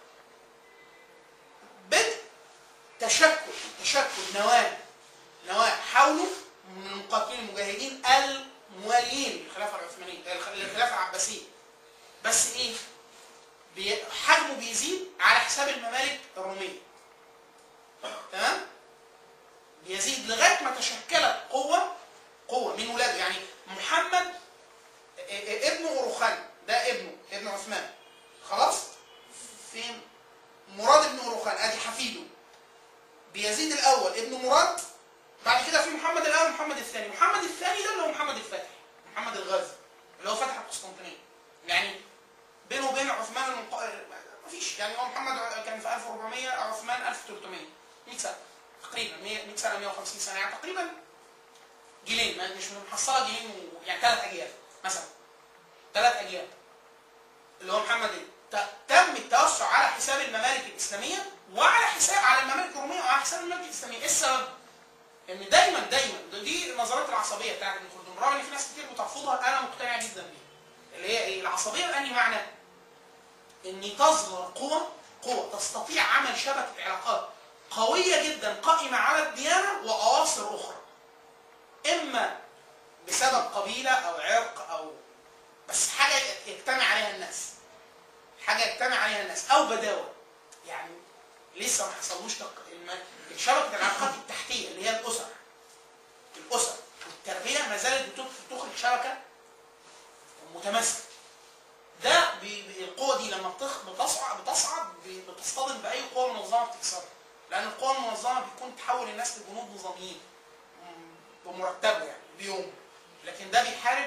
بدء تشكل تشكل نواه نواه حوله من المقاتلين المجاهدين المواليين للخلافه العثمانيه الخ- للخلافه العباسيه بس ايه؟ بي- حجمه بيزيد على حساب الممالك الروميه تمام؟ بيزيد لغايه ما تشكلت قوه قوه من ولاده يعني محمد ا- ا- ابن أوروخان ده ابنه ابن عثمان خلاص؟ فين؟ مراد ابن أوروخان ادي حفيده بيزيد الاول ابن مراد بعد كده في محمد الاول محمد الثاني محمد الثاني ده اللي هو محمد الفاتح محمد الغازي اللي هو فتح القسطنطينيه يعني بينه وبين عثمان المق... مفيش يعني هو محمد كان في 1400 عثمان 1300 100 سنه تقريبا 100 100 سنه 150 سنه يعني تقريبا جيلين ما- مش محصله جيلين و... يعني ثلاث اجيال مثلا ثلاث اجيال اللي هو محمد ايه ت- تم التوسع على حساب الممالك الاسلاميه وعلى حساب على الممالك الروميه وعلى حساب الممالك الاسلاميه ايه السبب؟ ان دايما دايما ده- دي النظريات العصبيه بتاعت ابن خلدون رغم ان في ناس كتير بترفضها انا مقتنع جدا بيها اللي هي ايه العصبيه بأنهي معنى؟ ان تظهر قوى قوى تستطيع عمل شبكه علاقات قويه جدا قائمه على الديانه واواصر اخرى اما بسبب قبيله او عرق او بس حاجه يجتمع عليها الناس حاجه يجتمع عليها الناس او بداوه يعني لسه ما حصلوش تق... الم... شبكه العلاقات التحتيه اللي هي الاسر الاسر والتربيه ما زالت بتخ- بتخرج شبكه متماسكه ده بي... بي- القوه دي لما بتخ... بتصعد بتصعد بي- بتصطدم باي قوه منظمه بتكسرها لان القوه المنظمه بيكون تحول الناس لجنود نظاميين م- بمرتبه يعني بيوم لكن ده بيحارب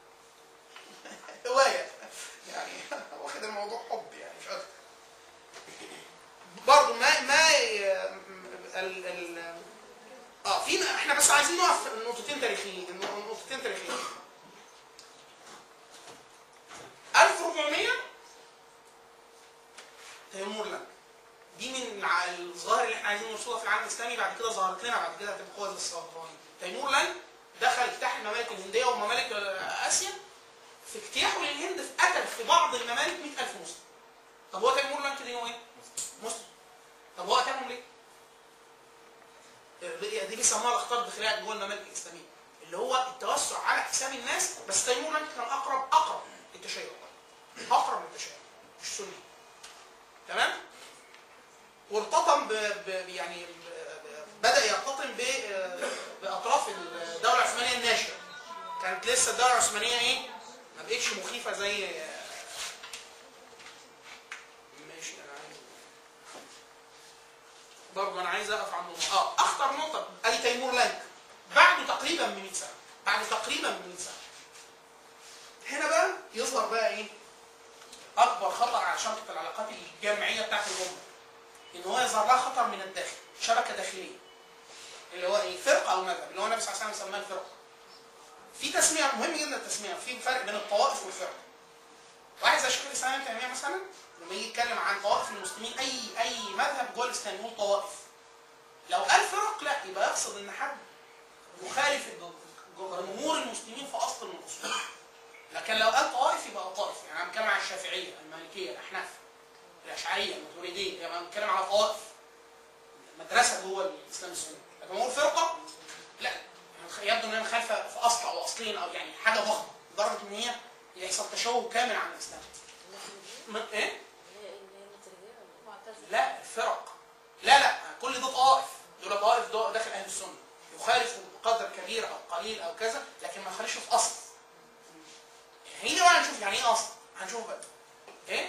هوايه يعني واخد الموضوع حب يعني مش اكتر برضه ما ما ال ال اه في احنا بس عايزين نقف نقطتين تاريخيين نقطتين تاريخيين 1400 تيمور لانك دي من الع- الظاهر اللي احنا عايزين نوصلها في العالم الاسلامي بعد كده ظهرت لنا بعد كده هتبقى قوه زي السلطنه تيمور لانك دخل اجتاح الممالك الهنديه وممالك اسيا في اجتياحه للهند في قتل في بعض الممالك 100000 مسلم طب هو تيمور لانك دي هو ايه؟ مسلم طب هو قتلهم ليه؟ دي بيسموها الاخطار الداخليه جوه الممالك الاسلاميه اللي هو التوسع على حساب الناس بس تيمور لانك كان اقرب اقرب للتشيع اقرب للتشيع مش سني تمام؟ وارتطم ب... ب... يعني ب... ب... بدا يرتطم ب... باطراف الدوله العثمانيه الناشئه كانت لسه الدوله العثمانيه ايه؟ ما بقتش مخيفه زي ماشي انا عايز برضه انا عايز اقف عند نقطه اه اخطر نقطه ادي تيمور لانك بعده تقريبا من 100 سنه بعد تقريبا من 100 سنه هنا بقى يظهر بقى ايه؟ اكبر خطر على شبكه العلاقات الجامعيه بتاعت الامه ان هو يظهر لها خطر من الداخل شبكه داخليه اللي هو ايه فرقه او مذهب اللي هو النبي صلى الله عليه وسلم سماه الفرقه في تسميه مهم جدا التسميه في فرق بين الطوائف والفرق واحد زي شيخ الاسلام ابن تيميه مثلا لما يجي يتكلم عن طوائف المسلمين اي اي مذهب جوه الاسلام يقول طوائف لو قال فرق لا يبقى يقصد ان حد يخالف جمهور المسلمين في اصل من الاصول لكن لو قال طوائف يبقى طائف يعني انا بتكلم عن الشافعيه المالكيه الاحناف الاشعريه الماتريديه يعني انا بتكلم على طوائف مدرسه جوه الاسلام السني لكن لما اقول فرقه لا يعني يبدو ان هي مخالفه في اصل او اصلين او يعني حاجه ضخمه لدرجه ان هي يحصل تشوه كامل عن الاسلام م- ايه معتزله لا الفرق لا لا كل ده طوائف دول طوائف دول داخل اهل السنه يخالف بقدر كبير او قليل او كذا لكن ما يخالفش في اصل هنا بقى هنشوف يعني ايه اصل هنشوف بقى ايه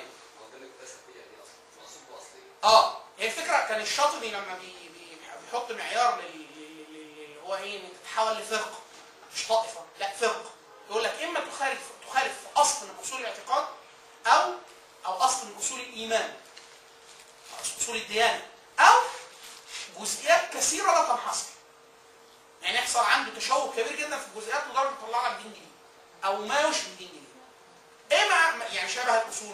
اه هي الفكره كان الشاطبي لما بي بي بيحط معيار لل- لل- لل- اللي هو ايه ان تتحول لفرقه مش طائفه لا فرقه يقول لك اما تخالف تخالف في اصل من اصول الاعتقاد او او اصل من اصول الايمان أو اصول الديانه او جزئيات كثيره لا تنحصر يعني يحصل عنده تشوه كبير جدا في الجزئيات لدرجه تطلع لك دين جديد او ما يشبه دين جديد ايه مع يعني شبه الاصول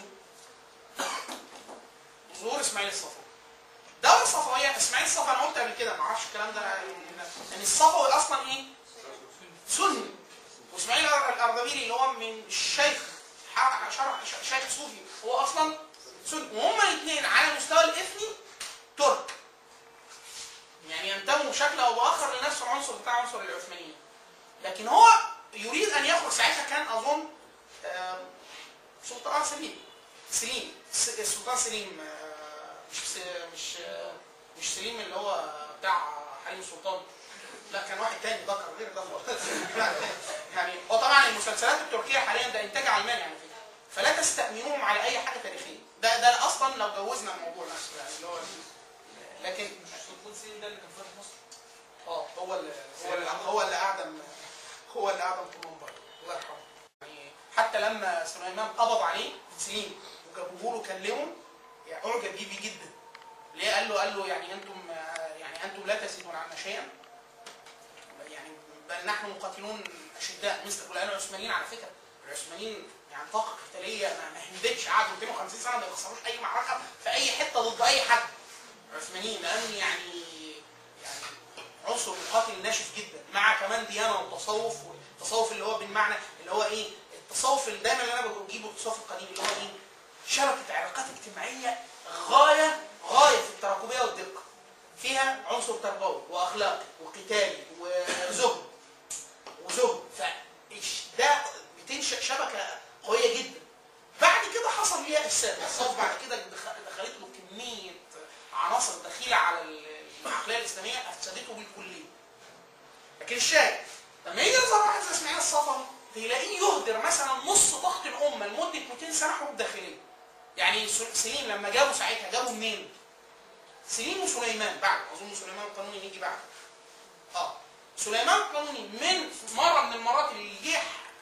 ظهور اسماعيل الصفوي دولة الصفوية اسماعيل الصفوي انا قلت قبل كده ما اعرفش الكلام ده ان الصفوي اصلا ايه؟ سني واسماعيل الاردبيلي اللي هو من الشيخ ح- شرح شيخ صوفي هو اصلا سني وهما الاثنين على مستوى الاثني ترك يعني ينتموا بشكل او باخر لنفس العنصر بتاع عنصر العثمانيين لكن هو يريد ان يخرج ساعتها كان اظن آم، سلطان سليم سليم س- السلطان سليم آه، مش س- مش آه، مش سليم اللي هو بتاع حليم السلطان لا كان واحد تاني ذكر غير ده خالص. يعني هو طبعا المسلسلات التركيه حاليا ده انتاج علماني على فكره فلا تستأمنوهم على اي حاجه تاريخيه ده ده اصلا لو جوزنا الموضوع نفسه يعني اللي هو لكن سلطان سليم ده اللي كان فاتح مصر اه هو اللي هو اللي هو اللي اعدم هو اللي اعدم طول الله يرحمه يعني حتى لما سليمان قبض عليه سليم وجابوه له كلمه يعني اعجب بيه بيه جدا ليه قال له قال له يعني انتم آه، يعني انتم لا تزيدون عنا شيئا يعني بل نحن مقاتلون اشداء مثل فلان العثمانيين على فكره العثمانيين يعني طاقه قتاليه ما ما هندتش قعدوا 250 سنه ما يخسروش اي معركه في اي حته ضد اي حد العثمانيين لان يعني يعني عنصر مقاتل ناشف جدا مع كمان ديانه وتصوف والتصوف اللي هو بالمعنى اللي هو ايه التصوف اللي دايما اللي انا بجيبه التصوف القديم اللي هو ايه شبكه علاقات اجتماعيه غايه غايه في التراكميه والدقه فيها عنصر تربوي واخلاقي وقتالي وزهد وزهد فإيش- ده بتنشا شبكه قويه جدا بعد كده حصل ليها افساد التصوف بعد كده دخ- دخلت له كميه عناصر دخيله على العقليه الاسلاميه افسدته بالكليه لكن الشاهد لما يجي يظهر واحد زي اسماعيل الصفوي تلاقيه يهدر مثلا نص طاقه الامه لمده 200 سنه حروب داخليه يعني س- سليم لما جابوا ساعتها جابوا منين؟ سليم وسليمان بعد اظن سليمان القانوني يجي بعد اه سليمان القانوني من مره من المرات اللي جه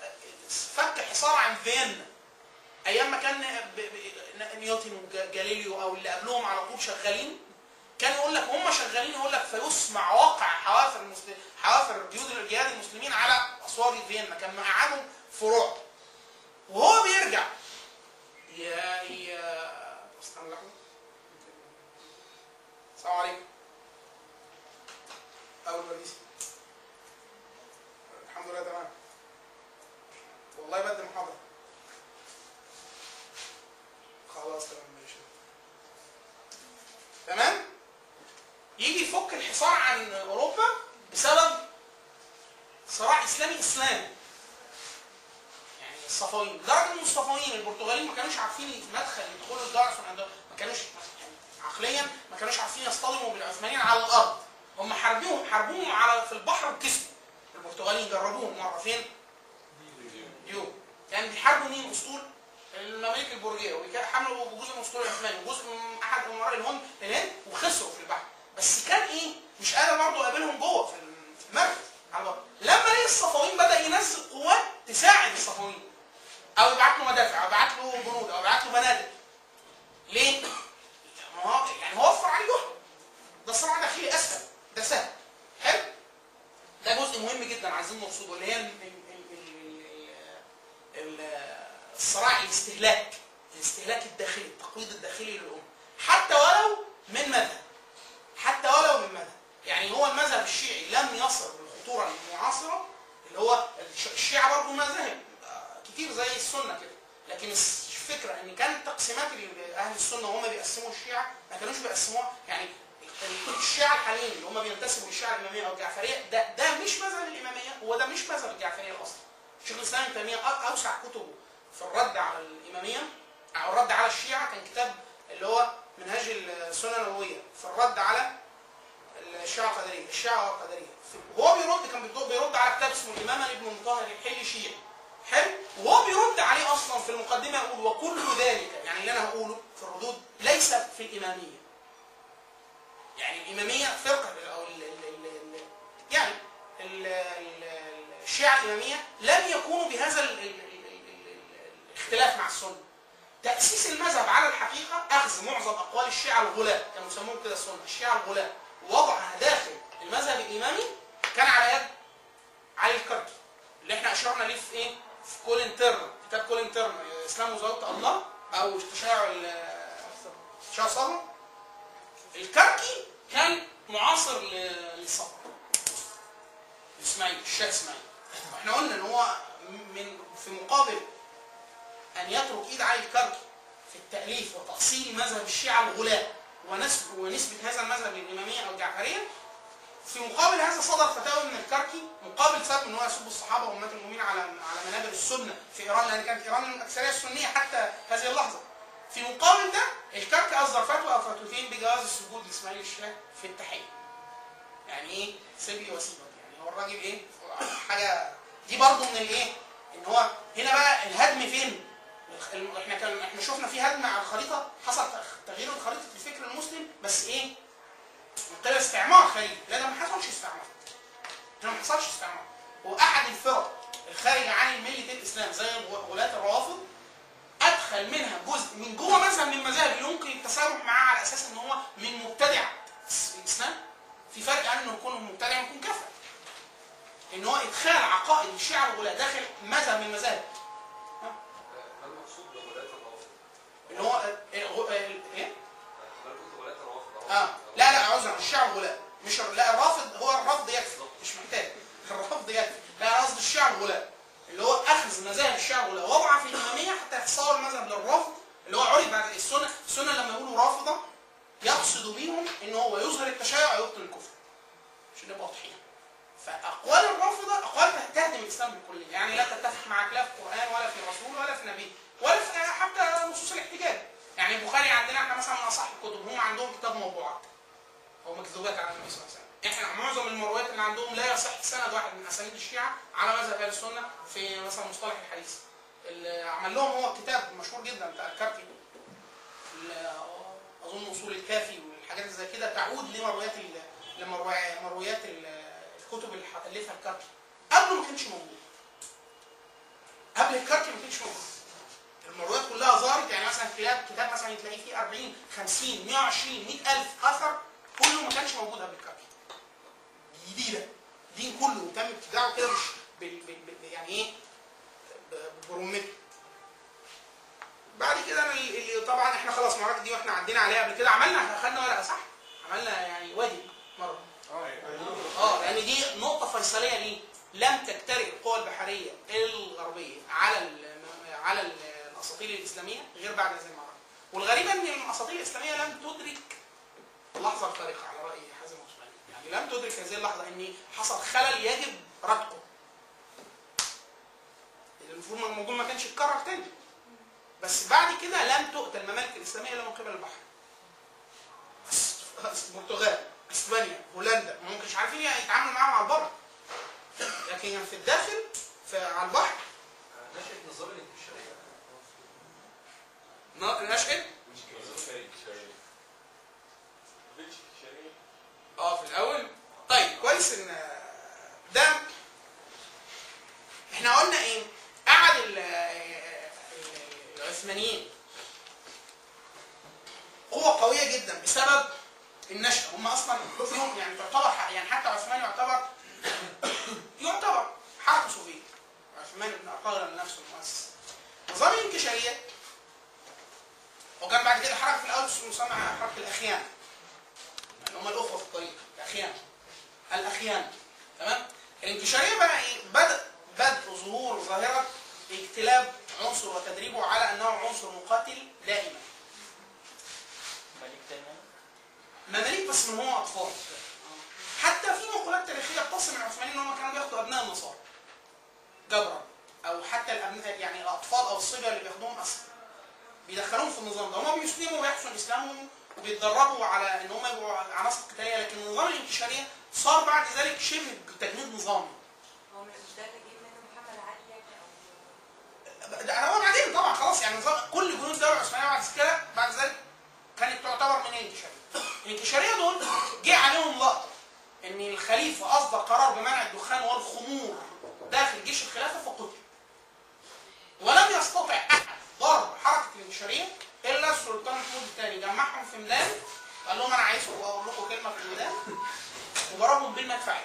فك حصار عن فيينا ايام ما كان ب- ب- نيوتن وجاليليو او اللي قبلهم على طول شغالين كان يقول لك هم شغالين يقول لك فيسمع واقع حوافر المسلم حوافر جيود الجهاد المسلمين على اسوار فيينا كان مقعدهم في رعب وهو بيرجع يا يا استنى لحظه السلام عليكم اول رئيس الحمد لله تمام والله بدي محاضره خلاص تمام ماشي تمام يجي يفك الحصار عن اوروبا بسبب صراع اسلامي اسلامي يعني الصفويين لدرجه ان الصفويين البرتغاليين ما كانوش عارفين مدخل يدخلوا الدار عشان عندهم ما كانوش يعني عقليا ما كانوش عارفين يصطدموا بالعثمانيين على الارض هم حاربوهم حاربوهم على في البحر وكسبوا البرتغاليين جربوهم مره فين؟ ديو يعني بيحاربوا مين اسطول الممالك البرجيه وحملوا جزء من اسطول العثماني وجزء من احد امراء الهند الهند وخسروا في البحر بس كان ايه مش قادر برضه يقابلهم جوه في في المركز على البحر لما لقي الصفويين بدا ينزل قوات تساعد الصفويين او يبعت له مدافع او يبعت له جنود او يبعت له بنادق ليه؟ ما هو يعني هو وفر عليه جهد ده صراع داخلي اسهل ده سهل حلو ده جزء مهم جدا عايزين نرصده اللي هي ال- ال- ال- ال- ال- الصراع الاستهلاك الاستهلاك الداخلي التقويض الداخلي للأمة حتى ولو من مذهب حتى ولو من مذهب يعني هو المذهب الشيعي لم يصل بالخطورة المعاصرة اللي هو الش- الشيعة برضه مذاهب آه، كتير زي السنة كده لكن الس- الفكرة ان كانت تقسيمات اللي اهل السنة وهم بيقسموا الشيعة ما كانوش بيقسموها يعني الشيعة الحاليين اللي هم بينتسبوا للشيعة الإمامية أو الجعفرية ده ده مش مذهب الإمامية هو ده مش مذهب الجعفرية الأصلي شيخ الإسلام ابن تيمية أ- أوسع كتبه في الرد على الاماميه او الرد على الشيعه كان كتاب اللي هو منهاج السنه النبويه في الرد على الشيعه القدريه الشيعه القدريه وهو بيرد كان بيرد- بيرد على كتاب اسمه الامامه لابن مطهر الحلي شيعي حلو وهو بيرد عليه اصلا في المقدمه يقول وكل ذلك يعني اللي انا هقوله في الردود ليس في الاماميه يعني الاماميه فرقه او ال ال ال ال يعني ال ال الشيعه الاماميه لم يكونوا بهذا ال ال ال ال ال الاختلاف مع السنه تاسيس المذهب على الحقيقه اخذ معظم اقوال الشيعه الغلاة كانوا يسموهم كده السنه الشيعه الغلاة ووضعها داخل المذهب الامامي كان على يد علي الكركي اللي احنا اشرنا ليه في ايه؟ في كولين تيرنر كتاب كولين تيرنر اسلام وزاره الله او تشيع ال- تشيع صبر الكركي كان معاصر ل- للصبر اسماعيل الشيخ اسماعيل واحنا قلنا ان هو من في مقابل ان يترك ايد علي الكركي في التاليف وتاصيل مذهب الشيعه الغلاة ونسب ونسبه هذا المذهب للاماميه او الجعفريه في مقابل هذا صدر فتاوى من الكركي مقابل سبب ان هو يسب الصحابه وامهات المؤمنين على على منابر السنه في ايران لان كانت ايران الاكثريه السنيه حتى هذه اللحظه. في مقابل ده الكركي اصدر فتوى او فتوتين بجواز السجود لاسماعيل الشاه في التحيه. يعني ايه؟ سيبي وسيبك يعني هو الراجل ايه؟ حاجه دي برضه من الايه؟ ان هو هنا بقى الهدم فين؟ الخ- احنا كان احنا شفنا في هدم على الخريطه حصل تغيير خريطه الفكر المسلم بس ايه؟ من قبل استعمار خارجي لا ده ما حصلش استعمار ده ما حصلش استعمار هو احد الفرق الخارجه عن مله الاسلام زي الغ- غلاة الروافض ادخل منها جزء من جوه مذهب من المذاهب اللي يمكن التسامح معاه على اساس ان هو من مبتدع الاسلام في فرق عن انه يكون مبتدع ويكون كافر ان هو ادخال عقائد الشيعه الغلاة داخل مذهب من المذاهب ما المقصود بولاية الروافض؟ اللي هو ال- الغ- ال- ايه حضرتك قلت ولاية الروافض اه لا لا عذرا الشيعة الغلاة مش لا الرافض هو الرفض يكفي مش محتاج الرفض يكفي لا انا قصدي الشيعة الغلاة اللي هو اخذ مذاهب الشيعة الغلاة وضعها في الامامية حتى يتصور المذهب للرفض اللي هو عرف بعد السنة السنة لما يقولوا رافضة يقصد بيهم ان هو يظهر التشيع ويبطل الكفر عشان نبقى واضحين فاقوال الرافضه اقوال تهدم الاسلام بالكليه يعني لا تتفق معك لا في القران ولا في الرسول ولا في النبي ولا في حتى نصوص الاحتجاج يعني البخاري عندنا احنا مثلا من اصح الكتب هم عندهم كتاب موضوعات او مكذوبات على النبي صلى الله عليه وسلم احنا معظم المرويات اللي عندهم لا يصح سند واحد من اسانيد الشيعه على مذهب اهل السنه في مثلا مصطلح الحديث اللي عمل لهم هو كتاب مشهور جدا بتاع الكركي ال- اظن اصول الكافي والحاجات اللي زي كده تعود لمرويات ال- لمروي- مرويات ال- الكتب اللي الفها الكركي قبله ما كانش موجود قبل الكركي ما كانش موجود المرويات كلها ظهرت يعني مثلا كتاب كتاب مثلا تلاقيه فيه 40 50 120 100000 اثر كله ما كانش موجود قبل الكركي جديده دين كله تم ابتداعه كده مش بال بال بال يعني ايه ب- برمته بعد كده أنا ال- ال- طبعا احنا خلاص المراجع دي واحنا عدينا عليها قبل كده عملنا خدنا ورقه صح عملنا يعني واجب مره اه لان دي نقطه فيصليه ليه؟ لم تجترئ القوى البحريه الغربيه على ال على ال- الاساطيل الاسلاميه غير بعد هذه المعركه. والغريب ان الاساطيل الاسلاميه لم تدرك اللحظه الفارقه على راي حازم عثماني، يعني لم تدرك هذه اللحظه ان حصل خلل يجب ردعه. المفروض الموضوع ما كانش يتكرر تاني. بس بعد كده لم تؤتى الممالك الاسلاميه الا من قبل البحر. البرتغال، اسبانيا، هولندا، ما مش عارفين يتعاملوا معاهم على البر. لكن في الداخل في على البحر نشأة نظام الانتشارية ن- نشأت اه في الاول طيب كويس ان ده احنا قلنا ايه قعد ال- ال- العثمانيين قوة قوية جدا بسبب النشأة هم اصلا فيهم يعني تعتبر ح- يعني حتى عثمان يعتبر يعتبر حركة صوفية عثمان بن أرطغرل نفسه المؤسس نظام الانكشارية وكان بعد كده حركة في الأول مسمى حركة الأخيان اللي هم الأخوة في الطريق الأخيان الأخيان تمام الانكشارية بقى إيه بدأ بدء ظهور ظاهرة اجتلاب عنصر وتدريبه على أنه عنصر مقاتل دائما ملك تاني مماليك بس من هو أطفال حتى في مقولات تاريخية بتصل من العثمانيين ان هم كانوا بياخدوا ابناء النصارى جبرا او حتى الابناء يعني الاطفال او الصبيه اللي بياخدوهم اسر بيدخلوهم في النظام ده هم بيسلموا ويحسن اسلامهم وبيتدربوا على ان هم يبقوا عناصر قتاليه لكن النظام الانتشاريه صار بعد ذلك شبه تجنيد نظامي هو مش ده اللي جه منه محمد علي يعني او ده هو بعدين طبعا خلاص يعني نظام كل جنود الدوله العثمانيه بعد كده بعد ذلك كانت تعتبر من الانتشاريه. الانتشاريه دول جه عليهم لقطه ان الخليفه اصدر قرار بمنع الدخان والخمور داخل جيش الخلافه فقتل. ولم يستطع احد ضرب حركه الانتشاريه الا السلطان محمود الثاني جمعهم في ميدان قال لهم انا عايزكم اقول لكم كلمه في الميدان وضربهم بالمدفعيه.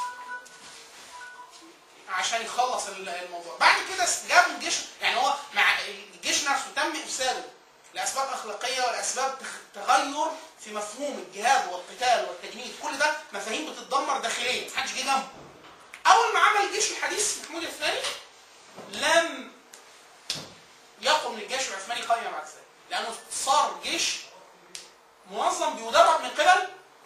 عشان يخلص ال- الموضوع بعد كده جابوا الجيش يعني هو مع الجيش نفسه تم افساده لاسباب اخلاقيه ولاسباب تخ- تغير في مفهوم الجهاد والقتال والتجنيد كل ده مفاهيم بتتدمر داخليا محدش جه جنبه اول ما عمل الجيش الحديث محمود الثاني لم يقم للجيش العثماني قائمه بعد ذلك لانه صار جيش منظم بيدرب من قبل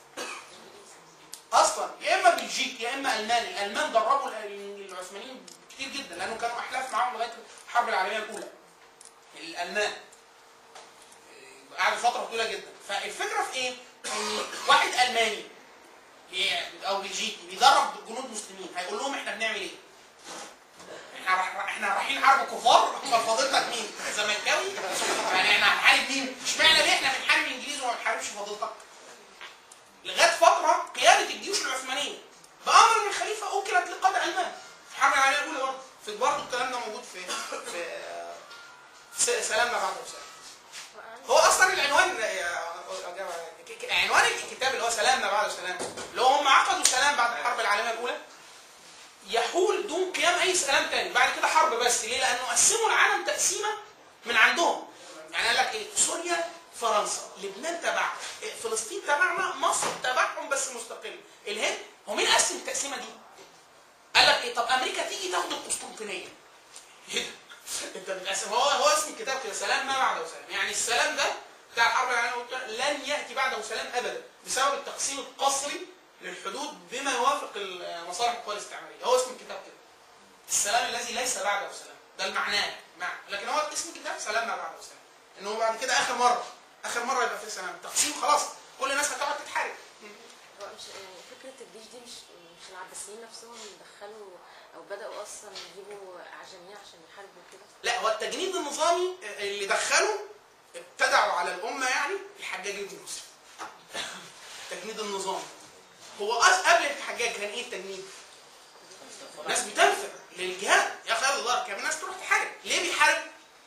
اصلا يا اما بلجيك يا اما الماني الالمان دربوا ال- العثمانيين كتير جدا لانه كانوا احلاف معاهم لغايه الحرب العالميه الاولى الالمان قعدوا فتره طويله جدا فالفكره في ايه؟ ان واحد الماني بي- او بلجيكي بيدرب جنود مسلمين هيقول لهم احنا بنعمل ايه؟ احنا راح احنا رايحين حرب كفار امال فاضلتك مين؟ زملكاوي؟ يعني احنا هنحارب مين؟ اشمعنى ليه احنا بنحارب الانجليز وما بنحاربش فاضلتك؟ لغايه فتره قياده الجيوش العثمانيه بامر من الخليفه اوكلت لقاده المان في الحرب العالميه الاولى برضه في برضه الكلام ده موجود في في س- سلام ما بعد وسلام هو اصلا العنوان عنوان الكتاب اللي هو سلام ما بعد سلام اللي هو هم عقدوا سلام بعد الحرب العالميه الاولى يحول دون قيام اي سلام تاني بعد كده حرب بس ليه؟ لانه قسموا العالم تقسيمه من عندهم يعني قال لك ايه سوريا فرنسا لبنان تبعنا إيه، فلسطين تبعنا مصر تبعهم بس مستقل الهند هو مين قسم التقسيمه دي؟ قال لك ايه طب امريكا تيجي تاخد القسطنطينيه ايه ده؟ انت بتقسم هو هو اسم الكتاب كده سلام ما بعده سلام يعني السلام ده بتاع الحرب العالميه الأولى لن ياتي بعده سلام ابدا بسبب التقسيم القسري للحدود بما يوافق المصالح القوى الاستعماريه هو اسم الكتاب كده السلام الذي ليس بعده سلام ده المعنى مع لكن هو اسم الكتاب سلام ما بعده سلام ان هو بعد كده اخر مره اخر مره يبقى في سلام تقسيم خلاص كل الناس هتقعد تتحارب هو مش يعني فكرة الجيش دي مش مش العباسيين نفسهم دخلوا أو بدأوا أصلا يجيبوا أعجميين عشان يحاربوا كده لا هو التجنيد النظامي اللي دخله ابتدعوا على الامه يعني الحجاج بن يوسف التجنيد النظامي هو أص- قبل الحجاج كان ايه التجنيد؟ ناس بتنفر للجهاد يا خير الله كان الناس تروح تحارب ليه بيحارب؟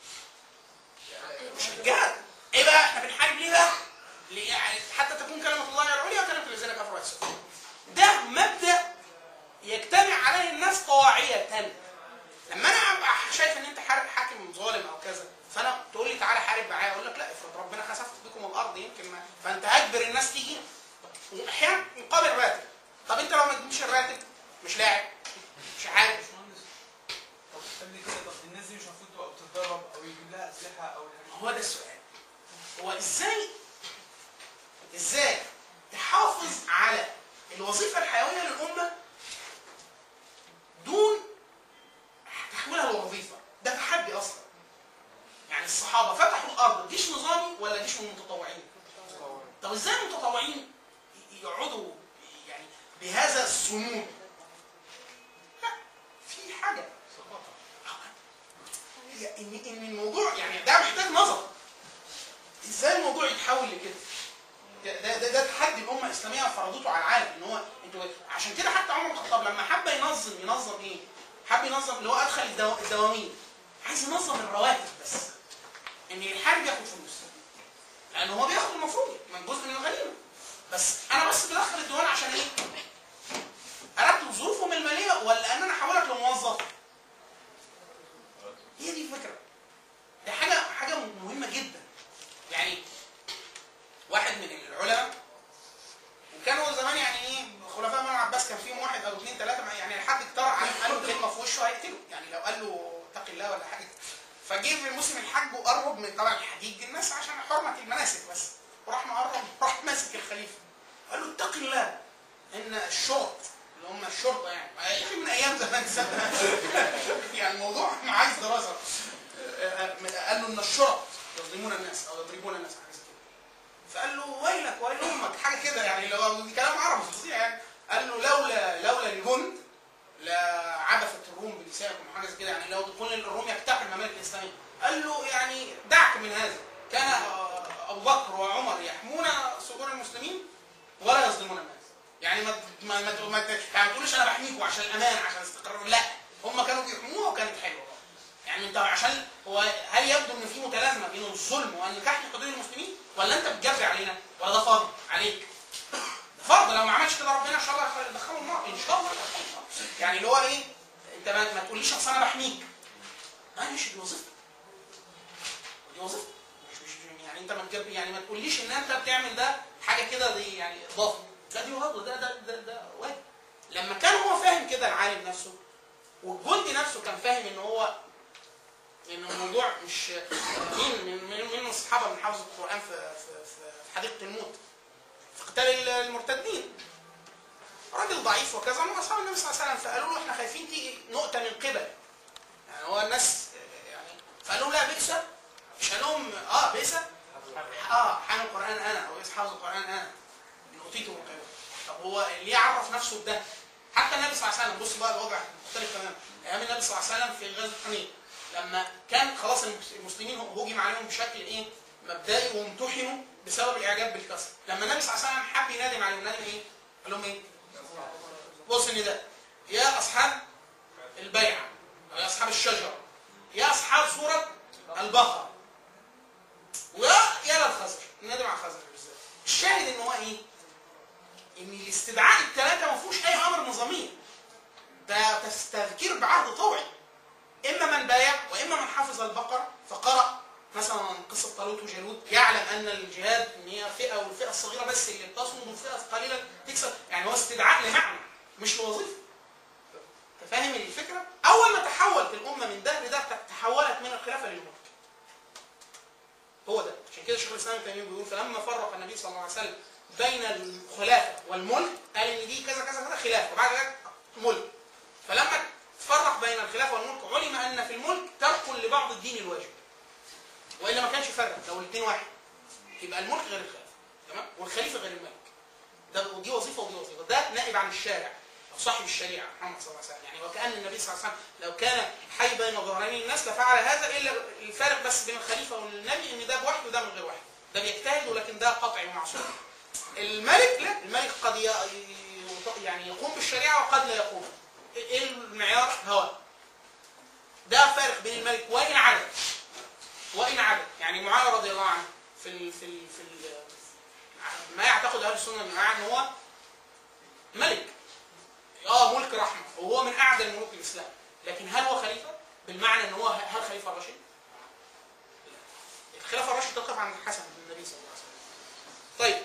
مش الجهاد ايه بقى احنا بنحارب ليه بقى؟ ليه يعني حتى تكون كلمه الله هي العليا وكلمه الذين كفروا السفلى ده مبدا يجتمع عليه الناس طواعيه لما انا ابقى شايف ان انت حارب حاكم ظالم او كذا فانا تقول لي تعالى حارب معايا اقول لك لا افرض ربنا خسف بكم الارض يمكن ما فانت اجبر الناس تيجي واحيانا مقابل راتب طب انت لو ما تجيبش الراتب مش لاعب مش عارف طب استني كده طب الناس دي مش المفروض تبقى بتتدرب او يجيب لها اسلحه او الحاجات هو ده السؤال هو ازاي ازاي تحافظ على الوظيفه الحيويه للامه دون تحويلها لوظيفه ده تحدي اصلا يعني الصحابه فتحوا الارض جيش نظامي ولا جيش من المتطوعين طب ازاي المتطوعين يقعدوا يعني بهذا الصمود لا في حاجه هي ان ان الموضوع يعني ده محتاج نظر ازاي الموضوع يتحول لكده ده ده ده, ده تحدي الامه الاسلاميه فرضته على العالم ان هو انتوا عشان كده حتى عمر بن الخطاب لما حب ينظم ينظم ايه؟ حب ينظم اللي هو ادخل الدو... الدوامين عايز ينظم الرواتب بس ان الحارب ياخد فلوس لان هو بياخد المفروض من جزء من الغنيمه بس انا بس بدخل الديوان عشان ايه؟ ارتب ظروفهم الماليه ولا ان انا احولك لموظف؟ هي دي الفكره دي حاجه حاجه مهمه جدا يعني واحد من العلماء وكانوا زمان يعني ايه خلفاء بني العباس كان فيهم واحد او اثنين ثلاثه يعني حد اقترح عليه قال له كلمه في وشه هيقتله يعني لو قال له اتق الله ولا حاجه فجه في موسم الحج وقرب من طبعا الحجيج الناس عشان حرمه المناسك بس وراح مقرب راح ماسك الخليفه قال له اتق الله ان الشرط اللي هم الشرطه يعني يا اخي من ايام زمان زمان يعني الموضوع عايز دراسه قال له ان الشرط يظلمون الناس او يضربون الناس حاجه زي كده فقال له ويلك ويل امك حاجه كده يعني لو كلام عربي فظيع يعني قال له لولا لولا الجند لعبثت الروم بنسائكم وحاجه زي كده يعني لو تكون الروم يقتحم الممالك الاسلاميه قال له يعني دعك من هذا كان آه، ابو بكر وعمر يحمون صدور المسلمين ولا يظلمون الناس يعني ما ما ما, ما يعني ما تقولش انا بحميكم عشان الامان عشان الاستقرار لا هم كانوا بيحموها وكانت حلوه يعني انت عشان هو هل يبدو ان في متلازمه بين الظلم وان تحمي حدود المسلمين ولا انت بتجري علينا ولا ده فرض عليك ده فرض لو ما عملش كده ربنا ان شاء الله يدخله النار ان شاء الله يعني اللي هو ايه انت ما, ما تقوليش اصل انا بحميك لا مش دي وظيفتك دي وظيفتك مش مش يعني انت ما تجرب يعني ما تقوليش ان انت بتعمل ده حاجه كده دي يعني اضافه لا دي برضه ده ده ده, ده واجب لما كان هو فاهم كده العالم نفسه والجندي نفسه كان فاهم ان هو ان الموضوع مش مين من من من الصحابه من حافظ القران في في في حديقه الموت في قتال المرتدين راجل ضعيف وكذا من اصحاب النبي صلى الله عليه وسلم فقالوا له احنا خايفين تيجي نقطه من قبل يعني هو الناس يعني فقالوا لا بئس مش قال لهم اه بئس اه حامل القران انا او حافظ القران انا ان اوتيته من قبل طب هو ليه عرف نفسه بده حتى النبي صلى الله عليه وسلم بص بقى الوضع مختلف تماما ايام النبي صلى الله عليه وسلم في غزوه حنين لما كان خلاص المسلمين هجم عليهم بشكل ايه مبدئي وامتحنوا بسبب الاعجاب بالكسر لما النبي صلى الله عليه وسلم حب ينادم عليهم نادم ايه قال لهم ايه بص النداء يا اصحاب البيعه يا اصحاب الشجره يا اصحاب سوره البقره ويا يا الخزر نادم على الخزر بالذات الشاهد ان هو ايه ان الاستدعاء الثلاثه ما فيهوش اي امر نظامي ده تذكير بعهد طوعي اما من بايع واما من حفظ البقره فقرا مثلا قصه طالوت وجالوت يعلم ان الجهاد ان هي فئه والفئه الصغيره بس اللي بتصمد والفئه القليله تكسب يعني هو استدعاء لمعنى مش لوظيفه انت فاهم الفكره؟ اول ما تحولت الامه من ده لده تحولت من الخلافه للملك هو ده عشان كده شيخ الاسلام ابن تيميه بيقول فلما فرق النبي صلى الله عليه وسلم بين الخلافه والملك قال ان دي كذا كذا كذا خلافه وبعد ذلك ملك فلما فرق بين الخلافه والملك علم ان في الملك ترك لبعض الدين الواجب والا ما كانش فرق لو الاثنين واحد يبقى الملك غير الخلافه تمام والخليفه غير الملك ده ودي وظيفه ودي وظيفه ده نائب عن الشارع او صاحب الشريعه محمد صلى الله عليه وسلم يعني وكان النبي صلى الله عليه وسلم لو كان حي بين ظهراني الناس لفعل هذا الا الفارق بس بين الخليفه والنبي ان ده بوحي وده من غير وحي ده بيجتهد ولكن ده قطعي ومعصوم الملك لا الملك قد ي- ي- يعني يقوم بالشريعه وقد لا يقوم ايه المعيار هوى ده فارق بين الملك وان عدل وان عدل يعني معاويه رضي الله عنه في ال في ال في ال ما يعتقد اهل السنه والجماعه ان هو ملك اه ملك رحمه وهو من اعدل ملوك الاسلام لكن هل هو خليفه بالمعنى ان هو هل خليفه راشد الخلافه الراشد تقف عند الحسن بن النبي صلى الله عليه وسلم طيب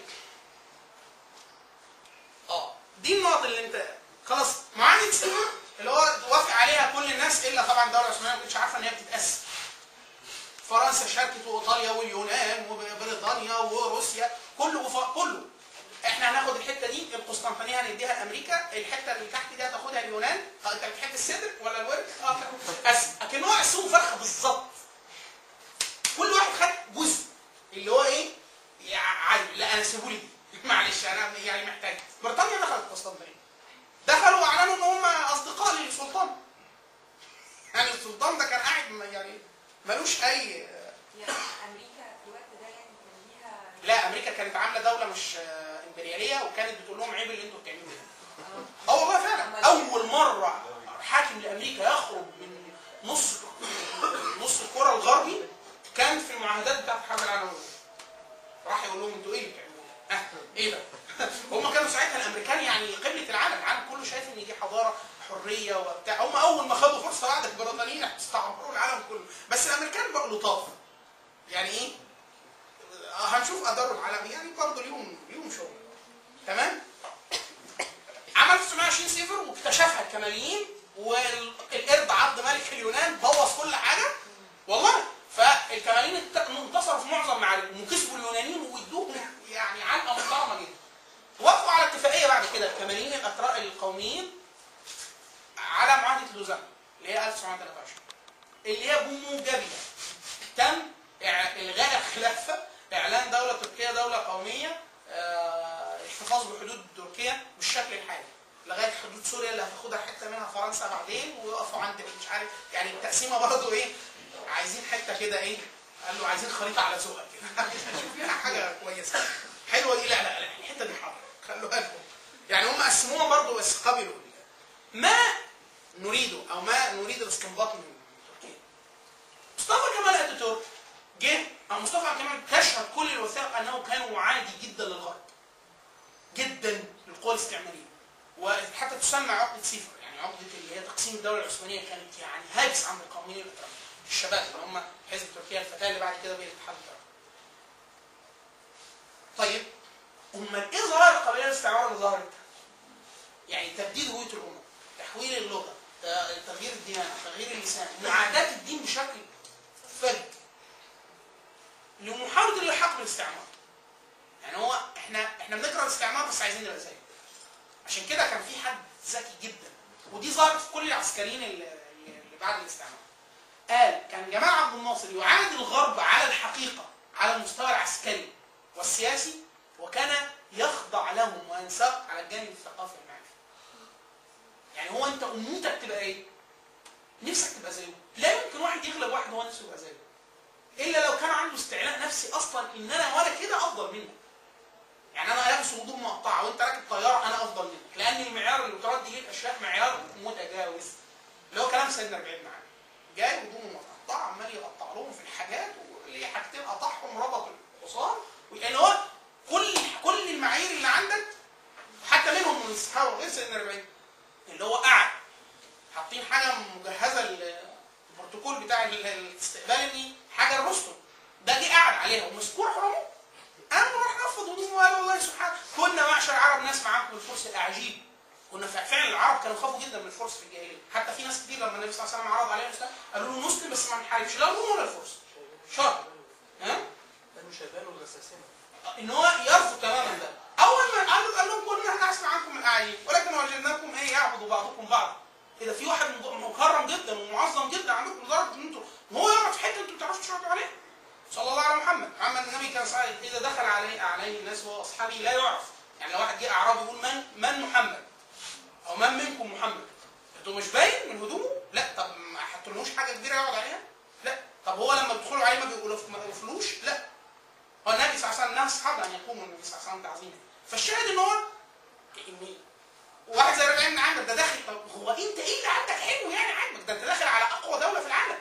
اه دي النقط اللي انت خلاص معاهده سلمى اللي هو وافق عليها كل الناس الا طبعا الدوله العثمانيه ما كانتش عارفه ان هي بتتاسس فرنسا شاركت وايطاليا واليونان وبريطانيا وروسيا كله وف... كله احنا هناخد الحته دي القسطنطينيه هنديها لامريكا الحته اللي تحت دي هتاخدها اليونان اه انت بتحب الصدر ولا الورك؟ اه بس اكن هو قسمهم فرخه بالظبط كل واحد خد جزء اللي هو ايه؟ يعني لا انا سيبوا لي دي معلش انا يعني محتاج بريطانيا دخلت القسطنطينيه دخلوا واعلنوا ان هم اصدقاء للسلطان يعني السلطان ده كان قاعد ما- يعني ملوش اي يعني امريكا في الوقت ده يعني كان ليها لا امريكا كانت عامله دوله مش آه، امبرياليه وكانت بتقول لهم عيب اللي انتوا بتعملوه ده آه. اه والله فعلا اول مره حاكم لامريكا يخرج من نص نص الكره الغربي كان في المعاهدات بتاعت الحرب العالميه الاولى راح يقول لهم انتوا ايه اللي بتعملوه ده؟ اه ايه ده؟ هم كانوا ساعتها الامريكان يعني قبله العالم العالم كله شايف ان دي حضاره حريه وبتاع هم اول ما خدوا فرصه بعد البريطانيين استعمروا العالم كله بس الامريكان بقوا لطاف يعني ايه؟ آه، هنشوف اداروا العالم يعني برضه ليهم ليهم شغل تمام؟ عمل 920 سيفر واكتشفها الكماليين والقرد عبد ملك اليونان بوظ كل حاجه والله فالكماليين ات- انتصروا في معظم معاركهم وكسبوا اليونانيين وادوهم يعني علقه محترمه جدا وافقوا على اتفاقيه بعد كده الكماليين الاتراك القوميين على معاهده لوزان اللي هي 1923 اللي هي بموجبها تم إع- الغاء الخلافه اعلان دوله تركيه دوله قوميه آه، احتفاظ بحدود تركيا بالشكل الحالي لغايه حدود سوريا اللي هتاخدها حته منها فرنسا بعدين ويقفوا عند مش عارف يعني التقسيمه برضه ايه عايزين حته كده ايه قال له عايزين خريطه على ذوقك كده شوف لنا حاجه كويسه حلوه دي لا لا لا الحته دي حرة خلوها لهم يعني هم قسموها برضه بس قبلوا ما نريده او ما نريد الاستنباط من تركيا مصطفى كمال اتاتورك جه او مصطفى كمال تشهد كل الوثائق انه كان معادي جدا للغرب جدا للقوى الاستعماريه وحتى تسمى عقده سيفر يعني عقده اللي هي تقسيم الدوله العثمانيه كانت يعني هاجس عند القوميين الاتراك الشباب اللي هم حزب تركيا الفتاه اللي بعد كده بقى الاتحاد الاتراك طيب امال ايه ظواهر القبليه الاستعمار اللي ظهرت؟ يعني تبديل هويه الامه تحويل اللغه ت- تغيير الديانه تغيير اللسان معاداه الدين بشكل فرد لمحاوله الالحاق بالاستعمار يعني هو احنا احنا بنكره الاستعمار بس عايزين نبقى زيه عشان كده كان في حد ذكي جدا ودي ظهرت في كل العسكريين اللي, اللي بعد الاستعمار قال كان جمال عبد الناصر يعاند الغرب على الحقيقه على المستوى العسكري والسياسي وكان يخضع لهم وينساق على الجانب الثقافي والمعرفي يعني هو انت امنيتك تبقى ايه؟ نفسك تبقى زيه لا يمكن واحد يغلب واحد هو نفسه يبقى زيه الا لو كان عنده استعلاء نفسي اصلا ان انا وانا كده افضل منك يعني انا لابس هدوم مقطعه وانت راكب طياره انا افضل منك لان المعيار اللي بترد ليه الاشياء معيار متجاوز اللي هو كلام سيدنا ربيع بن علي جاي هدومه مقطعه عمال يقطع لهم في الحاجات واللي حاجتين قطعهم ربط الحصان يعني هو كل كل المعايير اللي عندك حتى منهم من الصحابه غير سيدنا ربيع اللي هو قعد حاطين حاجه مجهزه ال- البروتوكول بتاع ال- الاستقبال اني حاجه الرستم ده جه قعد عليها ومذكور حرمه انا راح نفض هدومه وقال والله سبحان كنا معشر عرب ناس معاكم الفرس الاعاجيب كنا فع- فعلا العرب كانوا يخافوا جدا من الفرس في الجاهليه حتى في ناس كتير لما النبي صلى الله عليه وسلم عرض عليهم الاسلام قالوا له نسلم بس ما نحاربش لا الروم ولا الفرس شرط ها بنو شيبان والغساسين ان هو يرفض تماما ده اول ما قال قال لهم كنا نسمع عنكم الاعاجيب ولكن وجدناكم ايه يعبد بعضكم بعض اذا في واحد مكرم جدا ومعظم جدا عندكم لدرجه ان انتوا وهو يقعد في حته انتوا ما بتعرفوش تشربوا عليه صلى الله على محمد محمد النبي كان صحيح اذا دخل عليه عليه الناس وهو اصحابه لا يعرف يعني لو واحد جه اعرابي يقول من من محمد او من منكم محمد انتوا مش باين من هدومه لا طب ما حطلوش حاجه كبيره يقعد عليها لا طب هو لما بيدخلوا عليه ما بيقولوا ما بيقفلوش لا هو النبي صلى الله عليه وسلم نهى الصحابه ان يقوموا النبي صلى الله عليه وسلم تعظيما فالشاهد ان هو ان واحد زي ربيع بن عامر ده داخل طب هو انت ايه اللي عندك حلو يعني عاجبك ده انت داخل على اقوى دوله في العالم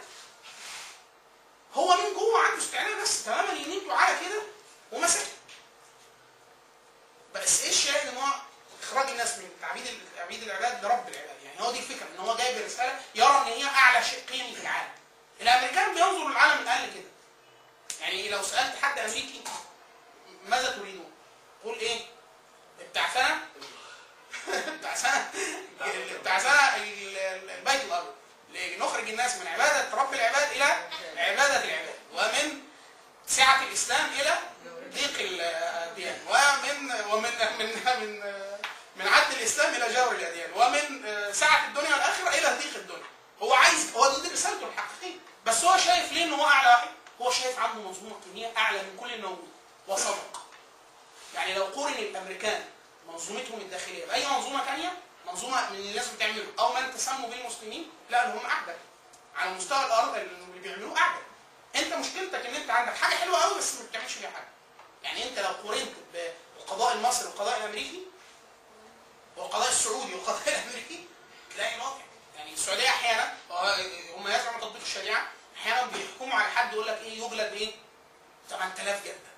هو من جوه عنده استعداد بس تماما ان انتوا على كده ومسك بس ايه الشاهد ان هو اخراج الناس من تعبيد تعبيد العباد لرب العباد يعني هو دي الفكره ان هو جايب رساله يرى ان هي اعلى شيء قيمي في العالم الامريكان بينظروا للعالم الاقل كده يعني لو سالت حد امريكي ماذا تريدون؟ قول ايه؟ البعثنه البعثنه البعثنه ال- ال- البيت الارض لنخرج الناس من عباده رب العباد الى عباده العباد ومن سعه الاسلام الى ضيق الاديان ومن ومن من من من عدل الاسلام الى جور الاديان ومن سعه الدنيا والاخره الى ضيق الدنيا هو عايز هو دي رسالته الحقيقيه بس هو شايف ليه ان هو اعلى واحد هو شايف عنده منظومه كيمياء اعلى من كل الموجود وصدق يعني لو قورن الامريكان منظومتهم الداخليه باي منظومه ثانيه منظومه من الناس بتعمله او من تسموا بالمسلمين لا هم اعدل على مستوى الارض اللي بيعملوه اعدل انت مشكلتك ان انت عندك حاجه حلوه قوي بس ما بتعملش بيها حاجه يعني انت لو قارنت بالقضاء المصري والقضاء الامريكي والقضاء السعودي والقضاء الامريكي تلاقي الوضع يعني السعوديه احيانا هم يزعموا تطبيق الشريعه احيانا بيحكموا على حد يقول لك ايه يجلد ايه 8000 جلده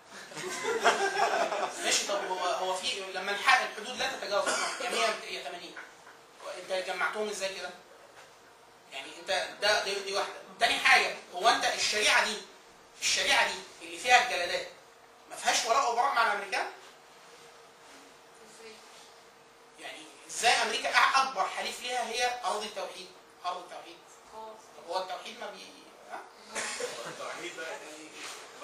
ماشي طب هو هو في لما الحق الحدود لا تتجاوز يعني هي هي 80 انت جمعتهم ازاي كده؟ يعني انت ده دي, دي واحده تاني حاجه هو انت الشريعه دي الشريعه دي اللي فيها الجلدات ما فيهاش ولاء وبراء مع الامريكان يعني ازاي امريكا أع- اكبر حليف ليها هي ارض التوحيد ارض التوحيد طب هو التوحيد ما بي ها؟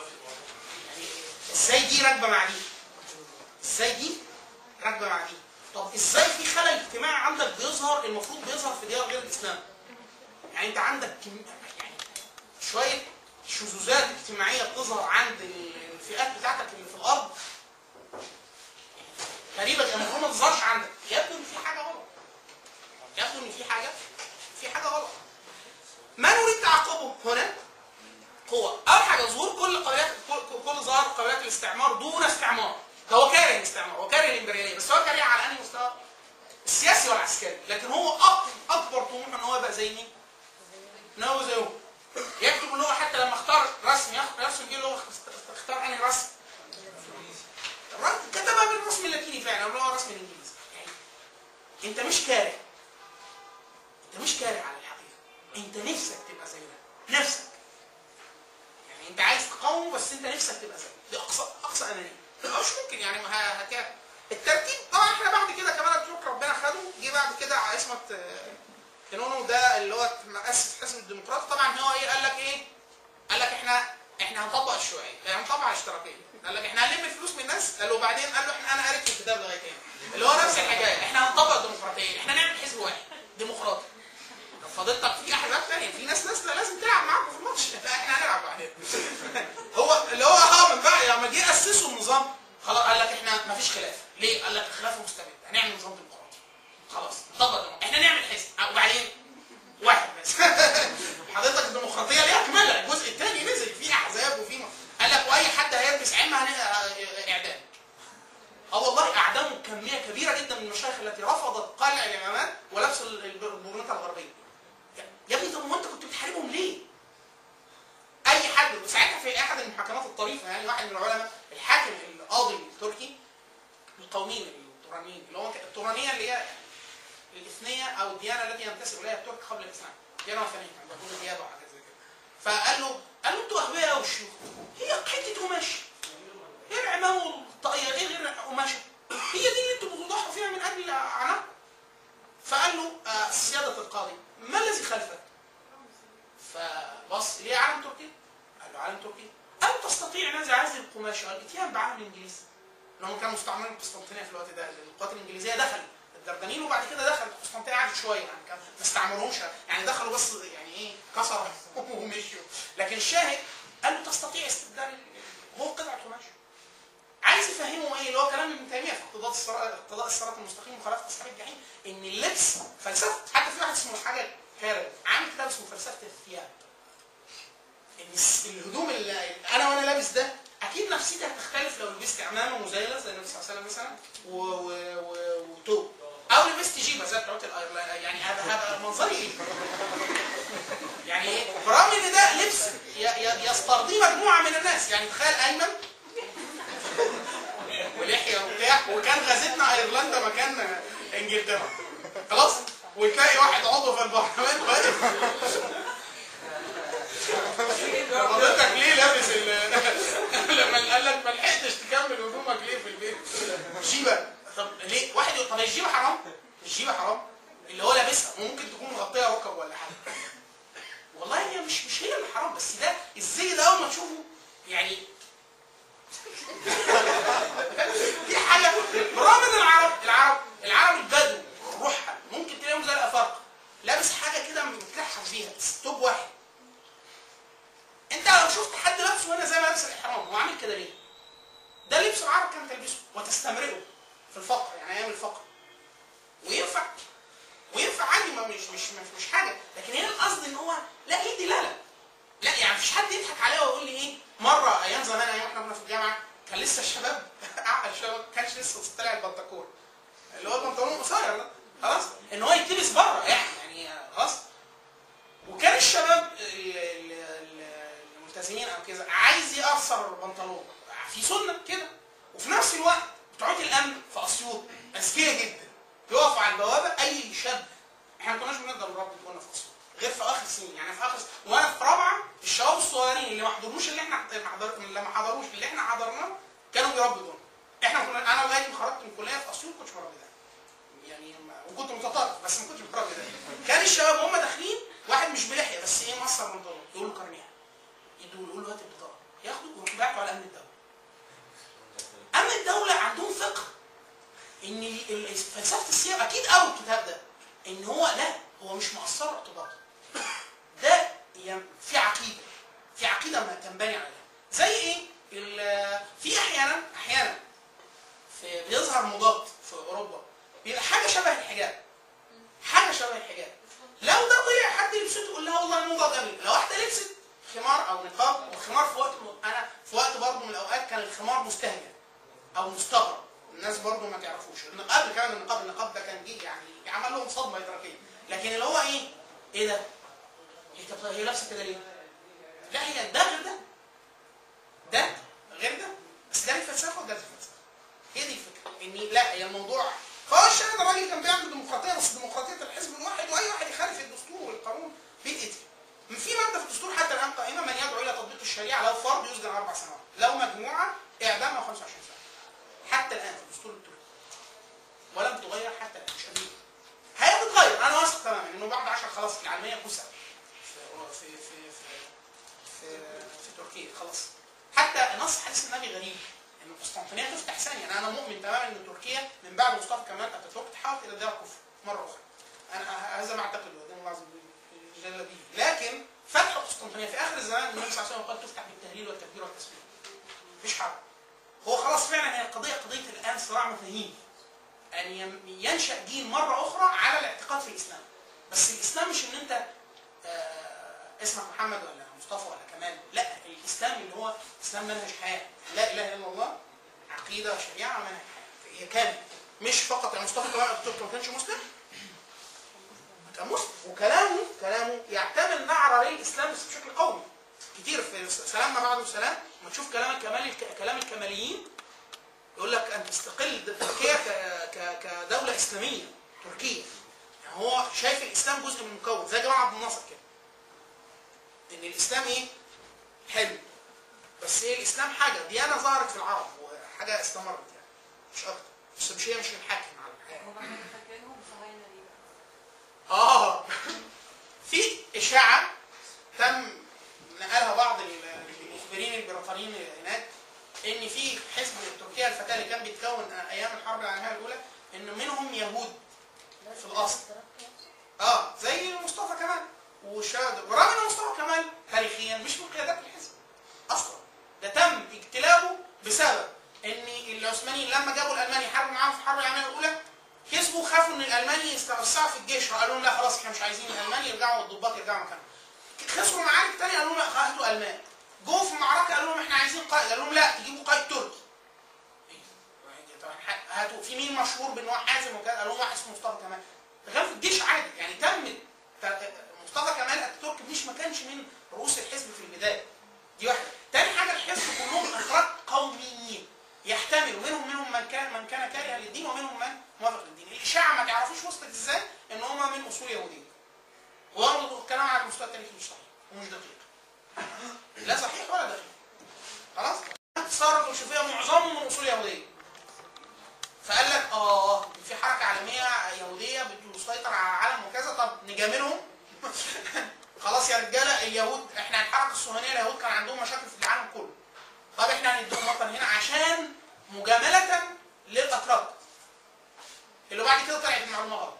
يعني ازاي دي راكبه مع دي؟ ازاي دي راكبه مع دي؟ طب ازاي في خلل اجتماعي عندك بيظهر المفروض بيظهر في ديار غير الاسلام يعني انت عندك كم... يعني شويه شذوذات اجتماعيه بتظهر عند الفئات بتاعتك اللي في الارض غريبه دي المفروض ما تظهرش عندك يبدو ان في حاجه غلط يبدو ان في حاجه في حاجه غلط ما نريد تعقبه هنا هو اول حاجه ظهور كل قبيلات كل, كل ظهر قبيلات الاستعمار دون استعمار هو كاره الاستعمار هو كاره الامبرياليه بس هو كاره على انهي مستوى؟ السياسي والعسكري لكن هو أك- اكبر طموحه ان هو يبقى زي مين؟ ان هو زيهم يكتب ان هو حتى لما اختار رسم ياخد رسم جه اللي هو اخت- اختار انهي رسم؟ الرسم كتبها بالرسم اللاتيني فعلا اللي هو الرسم الانجليزي يعني انت مش كاره انت مش كاره على الحقيقه انت نفسك تبقى زينا نفسك يعني انت عايز تقاوم بس انت نفسك تبقى زيه دي اقصى اقصى انانيه مش ممكن يعني ما ه- هت- الترتيب طبعا احنا بعد كده كمان اترك ربنا خده جه بعد كده على اسمه كانونو ده اللي هو مؤسس حزب الديمقراطي طبعا هو ايه قال لك ايه؟ قال لك احنا احنا هنطبق الشيوعيه يعني هنطبق الاشتراكيه قال لك احنا هنلم فلوس من الناس قال له بعدين قال له احنا انا قريت في الكتاب لغايه هنا اللي هو نفس الحكايه احنا هنطبق الديمقراطيه احنا نعمل حزب واحد ديمقراطي طب فضيلتك في احزاب ثانيه في ناس ناس لازم تلعب معاكم في الماتش لا احنا هنلعب بعدين هو اللي هو اه من بعد لما جه اسسوا النظام خلاص قال لك احنا ما فيش خلاف ليه؟ قال لك الخلافه مستبده هنعمل نظام ديمقراطي خلاص طبق الديمقراطية. احنا نعمل حزب آه، وبعدين واحد بس حضرتك الديمقراطيه ليها كمال الجزء الثاني نزل في احزاب وفي م- قال لك واي حد هيلبس عمه هن- آه، اعدام اه والله اعداموا كميه كبيره جدا من المشايخ التي رفضت قلع الامامات ولبس ال- الب- البرنيطه الغربيه يا ابني طب هو انت كنت بتحاربهم ليه؟ اي حد وساعتها في احد المحاكمات الطريفه يعني واحد من العلماء الحاكم القاضي التركي القوميين التورانيين اللي هو ك- التورانيه اللي هي الاثنيه او الديانه التي ينتسب اليها الترك قبل الاسلام ديانه وثنيه كان بيقولوا ديابه وحاجات زي كده فقال له قال له انتوا اغبياء والشيوخ هي حته قماش ايه العمامه والطاقيه ايه غير قماشه هي دي اللي انتوا بتضحوا فيها من اجل عناق فقال له آه سياده القاضي ما الذي خلفك؟ فبص ليه علم تركي؟ قال له علم تركي قال له تستطيع نزع هذه القماشه الاتيان بعلم الانجليز لانهم كانوا مستعمرين القسطنطينيه في الوقت ده القوات الانجليزيه دخلت الدردنيل وبعد كده دخلت القسطنطينيه قعدت شويه يعني كان ما استعمروهمش يعني دخلوا بس يعني ايه كسروا ومشوا لكن الشاهد قال له تستطيع استبدال ال- هو قطعه قماش عايز يفهمه ايه اللي هو كلام ابن تيميه في اقتضاء الصراط اقتضاء الصراط المستقيم وخلافه اصحاب الجحيم ان اللبس فلسفه حتى في واحد اسمه حاجه كارل عامل كتاب اسمه فلسفه الثياب ان الس- الهدوم اللي انا وانا لابس ده اكيد نفسيتي هتختلف لو لبست عمامه مزيله زي النبي صلى الله عليه وسلم مثلا و- و- و- وتوب او لبست جيبه زي بتوع الايرلاند يعني هذا هذا منظري ايه؟ يعني ايه؟ برغم ان ده لبس ي- ي- يسترضي مجموعه من الناس يعني تخيل ايمن ولحيه وبتاع وكان غزتنا ايرلندا مكان انجلترا خلاص وتلاقي واحد عضو في البرلمان واقف حضرتك ليه لابس ال لما قال لك ما لحقتش تكمل هدومك ليه في البيت؟ جيبه طب ليه؟ واحد يقول طب هي الجيبه حرام؟ الجيبه حرام؟ اللي هو لابسها ممكن تكون مغطيه ركب ولا حاجه. والله هي مش مش هي اللي حرام بس ده الزي ده اول ما تشوفه يعني في حاجه برغم ان العرب العرب العرب البدو روحها ممكن تلاقيهم زي الافارقه لابس حاجه كده متلحس بيها بس توب واحد انت لو شفت حد لابسه هنا زي ما لابس الاحرام هو عامل كده ليه؟ ده لبس العرب كانت تلبسه وتستمرئه في الفقر يعني ايام الفقر وينفع وينفع عادي ما مش مش مش, مش حاجه لكن هنا القصد ان هو لا هي دي لا لا لا يعني مفيش حد يضحك عليا ويقول لي ايه مره ايام زمان ايام احنا كنا في الجامعه كان لسه الشباب اعقل شباب ما كانش لسه طلع البنطلون اللي هو البنطلون القصير ده خلاص ان هو يتلبس بره يعني يعني خلاص وكان الشباب ال- ال- ال- الملتزمين او كذا عايز يقصر البنطلون في سنه كده وفي نفس الوقت بتوع الامن في اسيوط اذكياء جدا يقفوا على البوابه اي شاب احنا ما كناش بنقدر نربي جوانا في اسيوط غير في اخر سنين يعني في اخر سنين. وانا في رابعه الشباب الصغيرين اللي ما حضروش اللي احنا ما حضر- اللي ما حضروش اللي احنا حضرناه كانوا بيربوا دول احنا كنا انا لغايه ما خرجت من الكليه في اسيوط كنتش بربي ده يعني ما- وكنت متطرف بس ما كنتش بربي ده كان الشباب هم داخلين واحد مش بلحيه بس ايه مصر بنطلون يقول له كرنيها يدوا له يقول له هات البطاقه ياخده ويروح باعته على امن الدوله امن الدوله عندهم فقه ان ال- ال- فلسفه السير اكيد قوي الكتاب ده ان هو لا هو مش مقصر ارتباطه ده ي- في عقيده في عقيده ما تنبني عليها زي ايه ال- في احيانا احيانا في بيظهر موضات في اوروبا بيبقى حاجه شبه الحجاب حاجه شبه الحجاب لو ده طلع حد يلبسه يقول لها والله الموضه جميل لو واحده لبست خمار او نقاب والخمار في وقت انا في وقت برضه من الاوقات كان الخمار مستهجن او مستغرب الناس برضه ما تعرفوش النقاب كمان النقاب النقاب ده كان جه يعني عمل لهم صدمه ادراكيه لكن اللي هو ايه ايه ده هي طب هي لابسه كده ليه لا هي ده غير ده ده غير ده بس ده الفلسفه وده الفلسفه هي دي الفكره ان لا هي الموضوع فهو الشاهد الراجل كان بيعمل ديمقراطيه بس ديمقراطيه الحزب الواحد واي واحد يخالف الدستور والقانون بيتقتل في ماده في الدستور حتى الان قائمه من يدعو الى تطبيق الشريعه لو فرد يسجن اربع سنوات لو مجموعه اعدام او 25 سنه حتى الان في الدستور التركي ولم تغير حتى الان مش قديم هي بتغير انا واثق تماما انه بعد 10 خلاص العلميه كسر في في في في في, في تركيا خلاص حتى نص حديث النبي غريب ان القسطنطينيه تفتح ثانيه انا انا مؤمن تماما ان تركيا من بعد مصطفى كمال اتاتورك تحول الى دار كفر مره اخرى انا هذا ما اعتقد وده الله عز وجل جل به لكن فتح القسطنطينيه في اخر الزمان النبي صلى الله عليه وسلم قال تفتح بالتهليل والتكبير والتسبيح مفيش حرب هو خلاص فعلا هي القضيه قضيه الان صراع مفاهيم ان يم- ينشا دين مره اخرى على الاعتقاد في الاسلام بس الاسلام مش ان انت آه، اسمك محمد ولا مصطفى ولا كمال لا الاسلام اللي هو اسلام منهج حياه لا اله الا الله عقيده وشريعه ومنهج حياه هي كامل مش فقط يعني مصطفى كمال اتاتورك ما كانش مسلم كان مسلم وكلامه كلامه يعتمد نعرة للاسلام بس بشكل قوي كتير في سلام ما بعده سلام لما تشوف كلام الكمال كلام الكماليين يقول لك ان تستقل تركيا ك- ك- كدوله اسلاميه تركيا يعني هو شايف الاسلام جزء من المكون زي جماعه عبد الناصر كده ان الاسلام ايه؟ حلو بس ايه الاسلام حاجه ديانه ظهرت في العرب وحاجه استمرت يعني مش اكتر بس مش هي مش الحاكم على الحياه هم كانوا فاكرينهم صهاينه ليه بقى؟ اه في اشاعه تم نقلها بعض ال- المخبرين البريطانيين هناك ان في حزب تركيا الفتاه اللي كان بيتكون ايام الحرب العالميه الاولى ان منهم يهود في الأصل. اه زي مصطفى كمال وشاد ورغم ان مصطفى كمال تاريخيا مش من قيادات الحزب اصلا ده تم اجتلابه بسبب ان العثمانيين لما جابوا الالمان يحاربوا معاهم في الحرب العالميه الاولى كسبوا خافوا ان الالمان يستوسعوا في الجيش قالوا لهم لا خلاص احنا مش عايزين الالمان يرجعوا والضباط يرجعوا مكانهم خسروا معارك تانية قالوا لهم لا هاتوا المان جم في معركه قالوا لهم احنا عايزين قائد قالوا لهم لا تجيبوا قائد تركي إيه؟ طبعا ح- هاتوا في مين مشهور بان هو حازم وكذا قالوا لهم واحد اسمه مصطفى كمال ده كان في الجيش عادي يعني تم ت- مصطفى كمال اتاتورك مش ما كانش من رؤوس الحزب في البدايه دي واحده تاني حاجه الحزب كلهم افراد قوميين يحتملوا منهم منهم من كان من كان كارها للدين ومنهم من موافق للدين الاشاعه ما تعرفوش وصلت ازاي ان هم من اصول يهوديه وبرضه الكلام على المستوى التاريخي مش صحيح ومش دقيق لا صحيح ولا دقيق خلاص صارت الوشوفيه معظمهم من اصول يهوديه فقال لك اه في حركه عالميه يهوديه بتسيطر على العالم وكذا طب نجاملهم خلاص يا رجاله اليهود احنا الحركه الصهيونيه اليهود كان عندهم مشاكل في العالم كله طب احنا هنديهم وطن هنا عشان مجامله للاتراك اللي بعد كده طلعت المعلومه غلط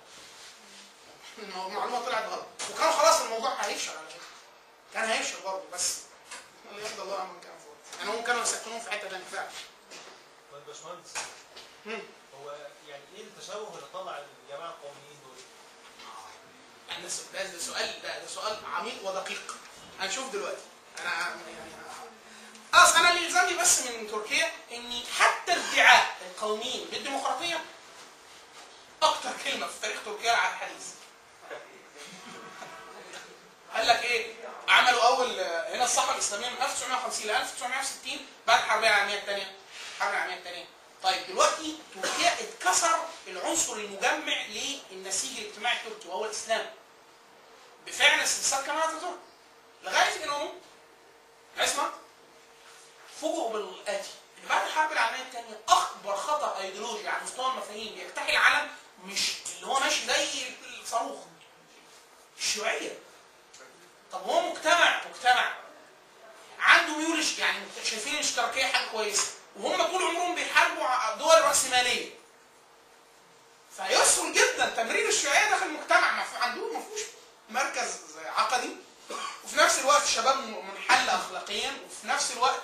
المعلومه طلعت غلط وكان خلاص الموضوع هيفشل على فكره كان هيفشل برضه بس اللي يرضى الله عمن كان فوق يعني هم كانوا يسكنوهم في حته ثانيه فعلا طيب يا باشمهندس مم. هو يعني ايه التشوه اللي طلع الجماعه القوميين دول؟ يعني ده ده سؤال ده, ده سؤال عميق ودقيق هنشوف دلوقتي انا يعني اصل انا اللي يلزمني بس من تركيا اني حتى ادعاء القوميين بالديمقراطيه اكتر كلمه في تاريخ تركيا على الحديث قال لك ايه عملوا اول هنا الصحوه الاسلاميه من 1950 ل 1960 بعد الحرب العالميه الثانيه الحرب العالميه الثانيه طيب دلوقتي تركيا اتكسر العنصر المجمع للنسيج الاجتماعي التركي وهو الاسلام بفعل استفسار كمال اتاتورك لغايه انهم اسمع فوجئوا بالاتي ان بعد الحرب العالميه الثانيه اكبر خطر ايديولوجي على مستوى المفاهيم بيجتاح العالم مش اللي هو ماشي زي الصاروخ الشيوعيه طب هو مجتمع مجتمع عنده ميول اش- يعني شايفين الاشتراكيه حاجه كويسه وهم طول عمرهم بيحاربوا ع- دول راسماليه فيسهل جدا تمرير الشيوعيه داخل المجتمع ما في- عندهم ما فيهوش مركز عقدي وفي نفس الوقت شباب م- منحل اخلاقيا وفي نفس الوقت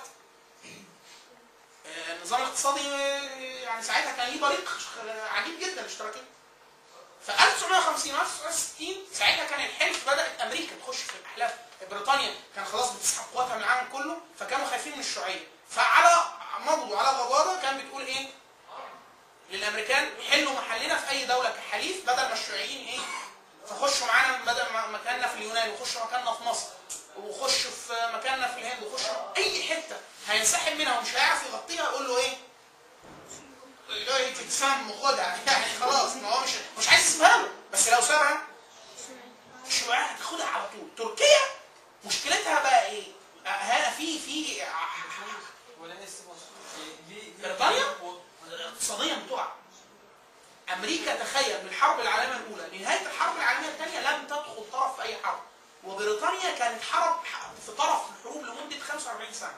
آه، النظام الاقتصادي آه، يعني ساعتها كان ليه بريق عجيب جدا اشتراكي في 1950 1960 ساعتها كان الحلف بدات امريكا تخش في الاحلاف بريطانيا كان خلاص بتسحب قواتها من العالم كله فكانوا خايفين من الشيوعيه فعلى مضوا على غضاضه كان بتقول ايه للامريكان حلوا محلنا في اي دوله كحليف بدل ما الشيوعيين ايه فخشوا معانا بدل ما مكاننا في اليونان وخشوا مكاننا في مصر وخشوا في مكاننا في الهند وخشوا اي حته هينسحب منها ومش هيعرف يغطيها يقول له ايه؟ يقول له ايه تتسم وخدها يعني خلاص ما هو مش مش عايز يسيبها له بس لو سابها الشيوعيه هتاخدها على طول تركيا مشكلتها بقى ايه؟ هنا في في ولا لسه ليه ليه- بريطانيا اقتصاديا بتقع امريكا تخيل من الحرب العالميه الاولى لنهايه الحرب العالميه الثانيه لم تدخل طرف في اي حرب وبريطانيا كانت حرب في طرف الحروب لمده 45 سنه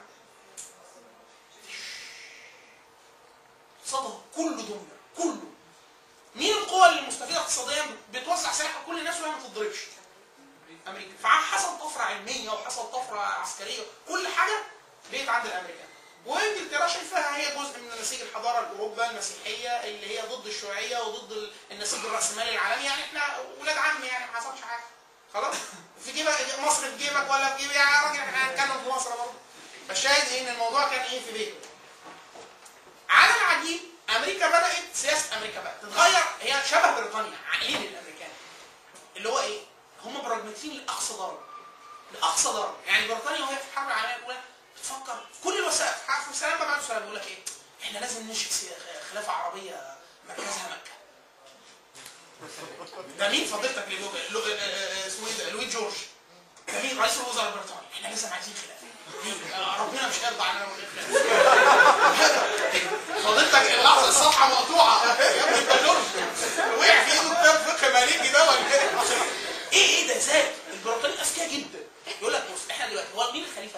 اقتصادها كله دمر كله مين القوى اللي مستفيده اقتصاديا بتوزع سلاح على كل الناس وهي ما تتضربش امريكا فحصل طفره علميه وحصل طفره عسكريه كل حاجه بقت عند الامريكان وانجلترا شايفاها هي جزء من نسيج الحضاره الاوروبا المسيحيه اللي هي ضد الشيوعيه وضد ال- النسيج الراسمالي العالمي يعني احنا ولاد عم يعني ما حصلش حاجه خلاص في جيبك مصر في جيبك ولا في جيبي يا راجل احنا هنتكلم في مصر برضه فالشاهد ايه ان الموضوع كان ايه في بيته على العجيب امريكا بدات سياسه امريكا بقى تتغير هي شبه بريطانيا عقلين الامريكان اللي هو ايه هم براجماتيين لاقصى درجه لاقصى درجه يعني بريطانيا وهي في الحرب العالميه الاولى بتفكر في كل الوسائل في سلام ما بعد سلام يقول لك ايه احنا لازم ننشئ سي- خلافه عربيه مركزها مكه ده مين فضيلتك للو... لو... آه، آه، اسمه ايه ده لويد جورج ده مين رئيس الوزراء البريطاني احنا لازم عايزين خلافه ليه؟ آه، ربنا مش هيرضى عننا من غير خلافه فضيلتك اللحظه الصفحه مقطوعه يا ابني انت جورج وقع في ايده كتاب فقه مالكي ده ولا ايه؟ ايه ايه ده ازاي؟ البريطانيين اذكياء جدا يقول لك بص احنا دلوقتي هو مين الخليفه؟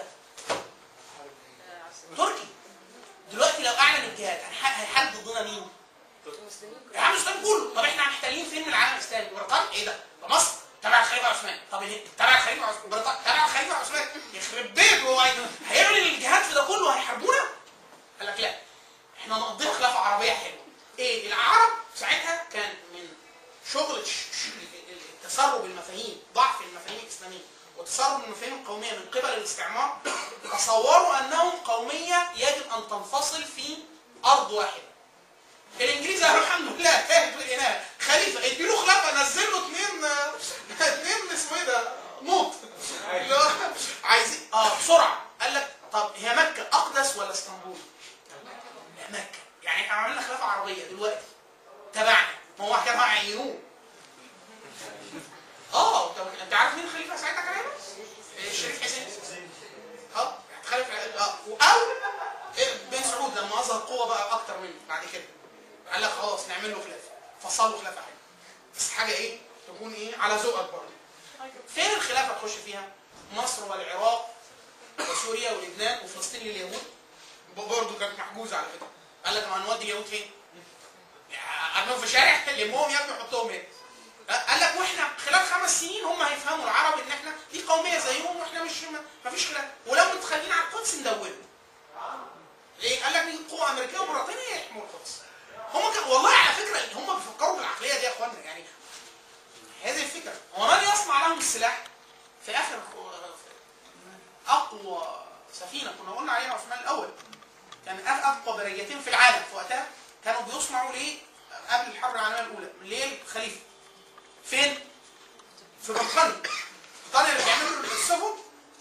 تركي دلوقتي لو اعلن الجهاد هيح- هيحل ضدنا مين؟ المسلمين يا عم الاسلام كله طب احنا محتلين فين من العالم الاسلامي؟ بريطانيا ايه ده؟ ده مصر تبع الخليفه عثمان طب الهند تبع الخليفه عثمان بريطانيا تبع الخليفه عثمان يخرب بيته هو هي- هيعلن الجهاد في ده كله هيحاربونا؟ قال لك لا احنا نقضيها خلافه عربيه حلوه ايه العرب ساعتها كان من شغل ش- ش- تسرب المفاهيم ضعف المفاهيم الاسلاميه وتسرب المفاهيم القوميه من قبل الاستعمار تصوروا انهم قوميه يجب ان تنفصل في ارض واحده الانجليز قالوا الحمد لله تاهت لقيناها خليفه اديله خلافه نزل له اثنين اثنين اسمه ايه ده نوط اللي هو عايزين اه بسرعه قال لك طب هي مكه اقدس ولا اسطنبول؟ لا مكه يعني احنا عملنا خلافه عربيه دلوقتي تبعنا ما هو كانوا هيعينوه اه طب انت عارف مين الخليفه ساعتها كان هنا؟ الشريف حسين اه خليفه اه او بن سعود لما اظهر قوه بقى اكتر منه بعد كده قال لك خلاص نعمل له خلافه فصل له خلافه حلوه بس حاجه ايه تكون ايه على ذوقك برضه فين الخلافه تخش فيها مصر والعراق وسوريا ولبنان وفلسطين لليهود برضه كانت محجوزه على فكره قال لك ما هنودي اليهود فين؟ ارميهم في شارع لمهم يا ابني حطهم هنا قال لك واحنا خلال خمس سنين هم هيفهموا العرب ان احنا دي قوميه زيهم واحنا مش ما فيش خلاف ولو متخلين على القدس ندورهم ليه؟ قال لك دي قوه امريكيه وبريطانيه يحموا القدس هم كان والله على فكره هم بيفكروا بالعقليه دي يا اخوانا يعني هذه الفكره ومن يصنع لهم السلاح في اخر اقوى سفينه كنا قلنا عليها عثمان الاول كان اقوى بريتين في العالم في وقتها كانوا بيصنعوا ليه قبل الحرب العالميه الاولى ليه الخليفه فين؟ في بريطانيا بريطانيا اللي بيعملوا السفن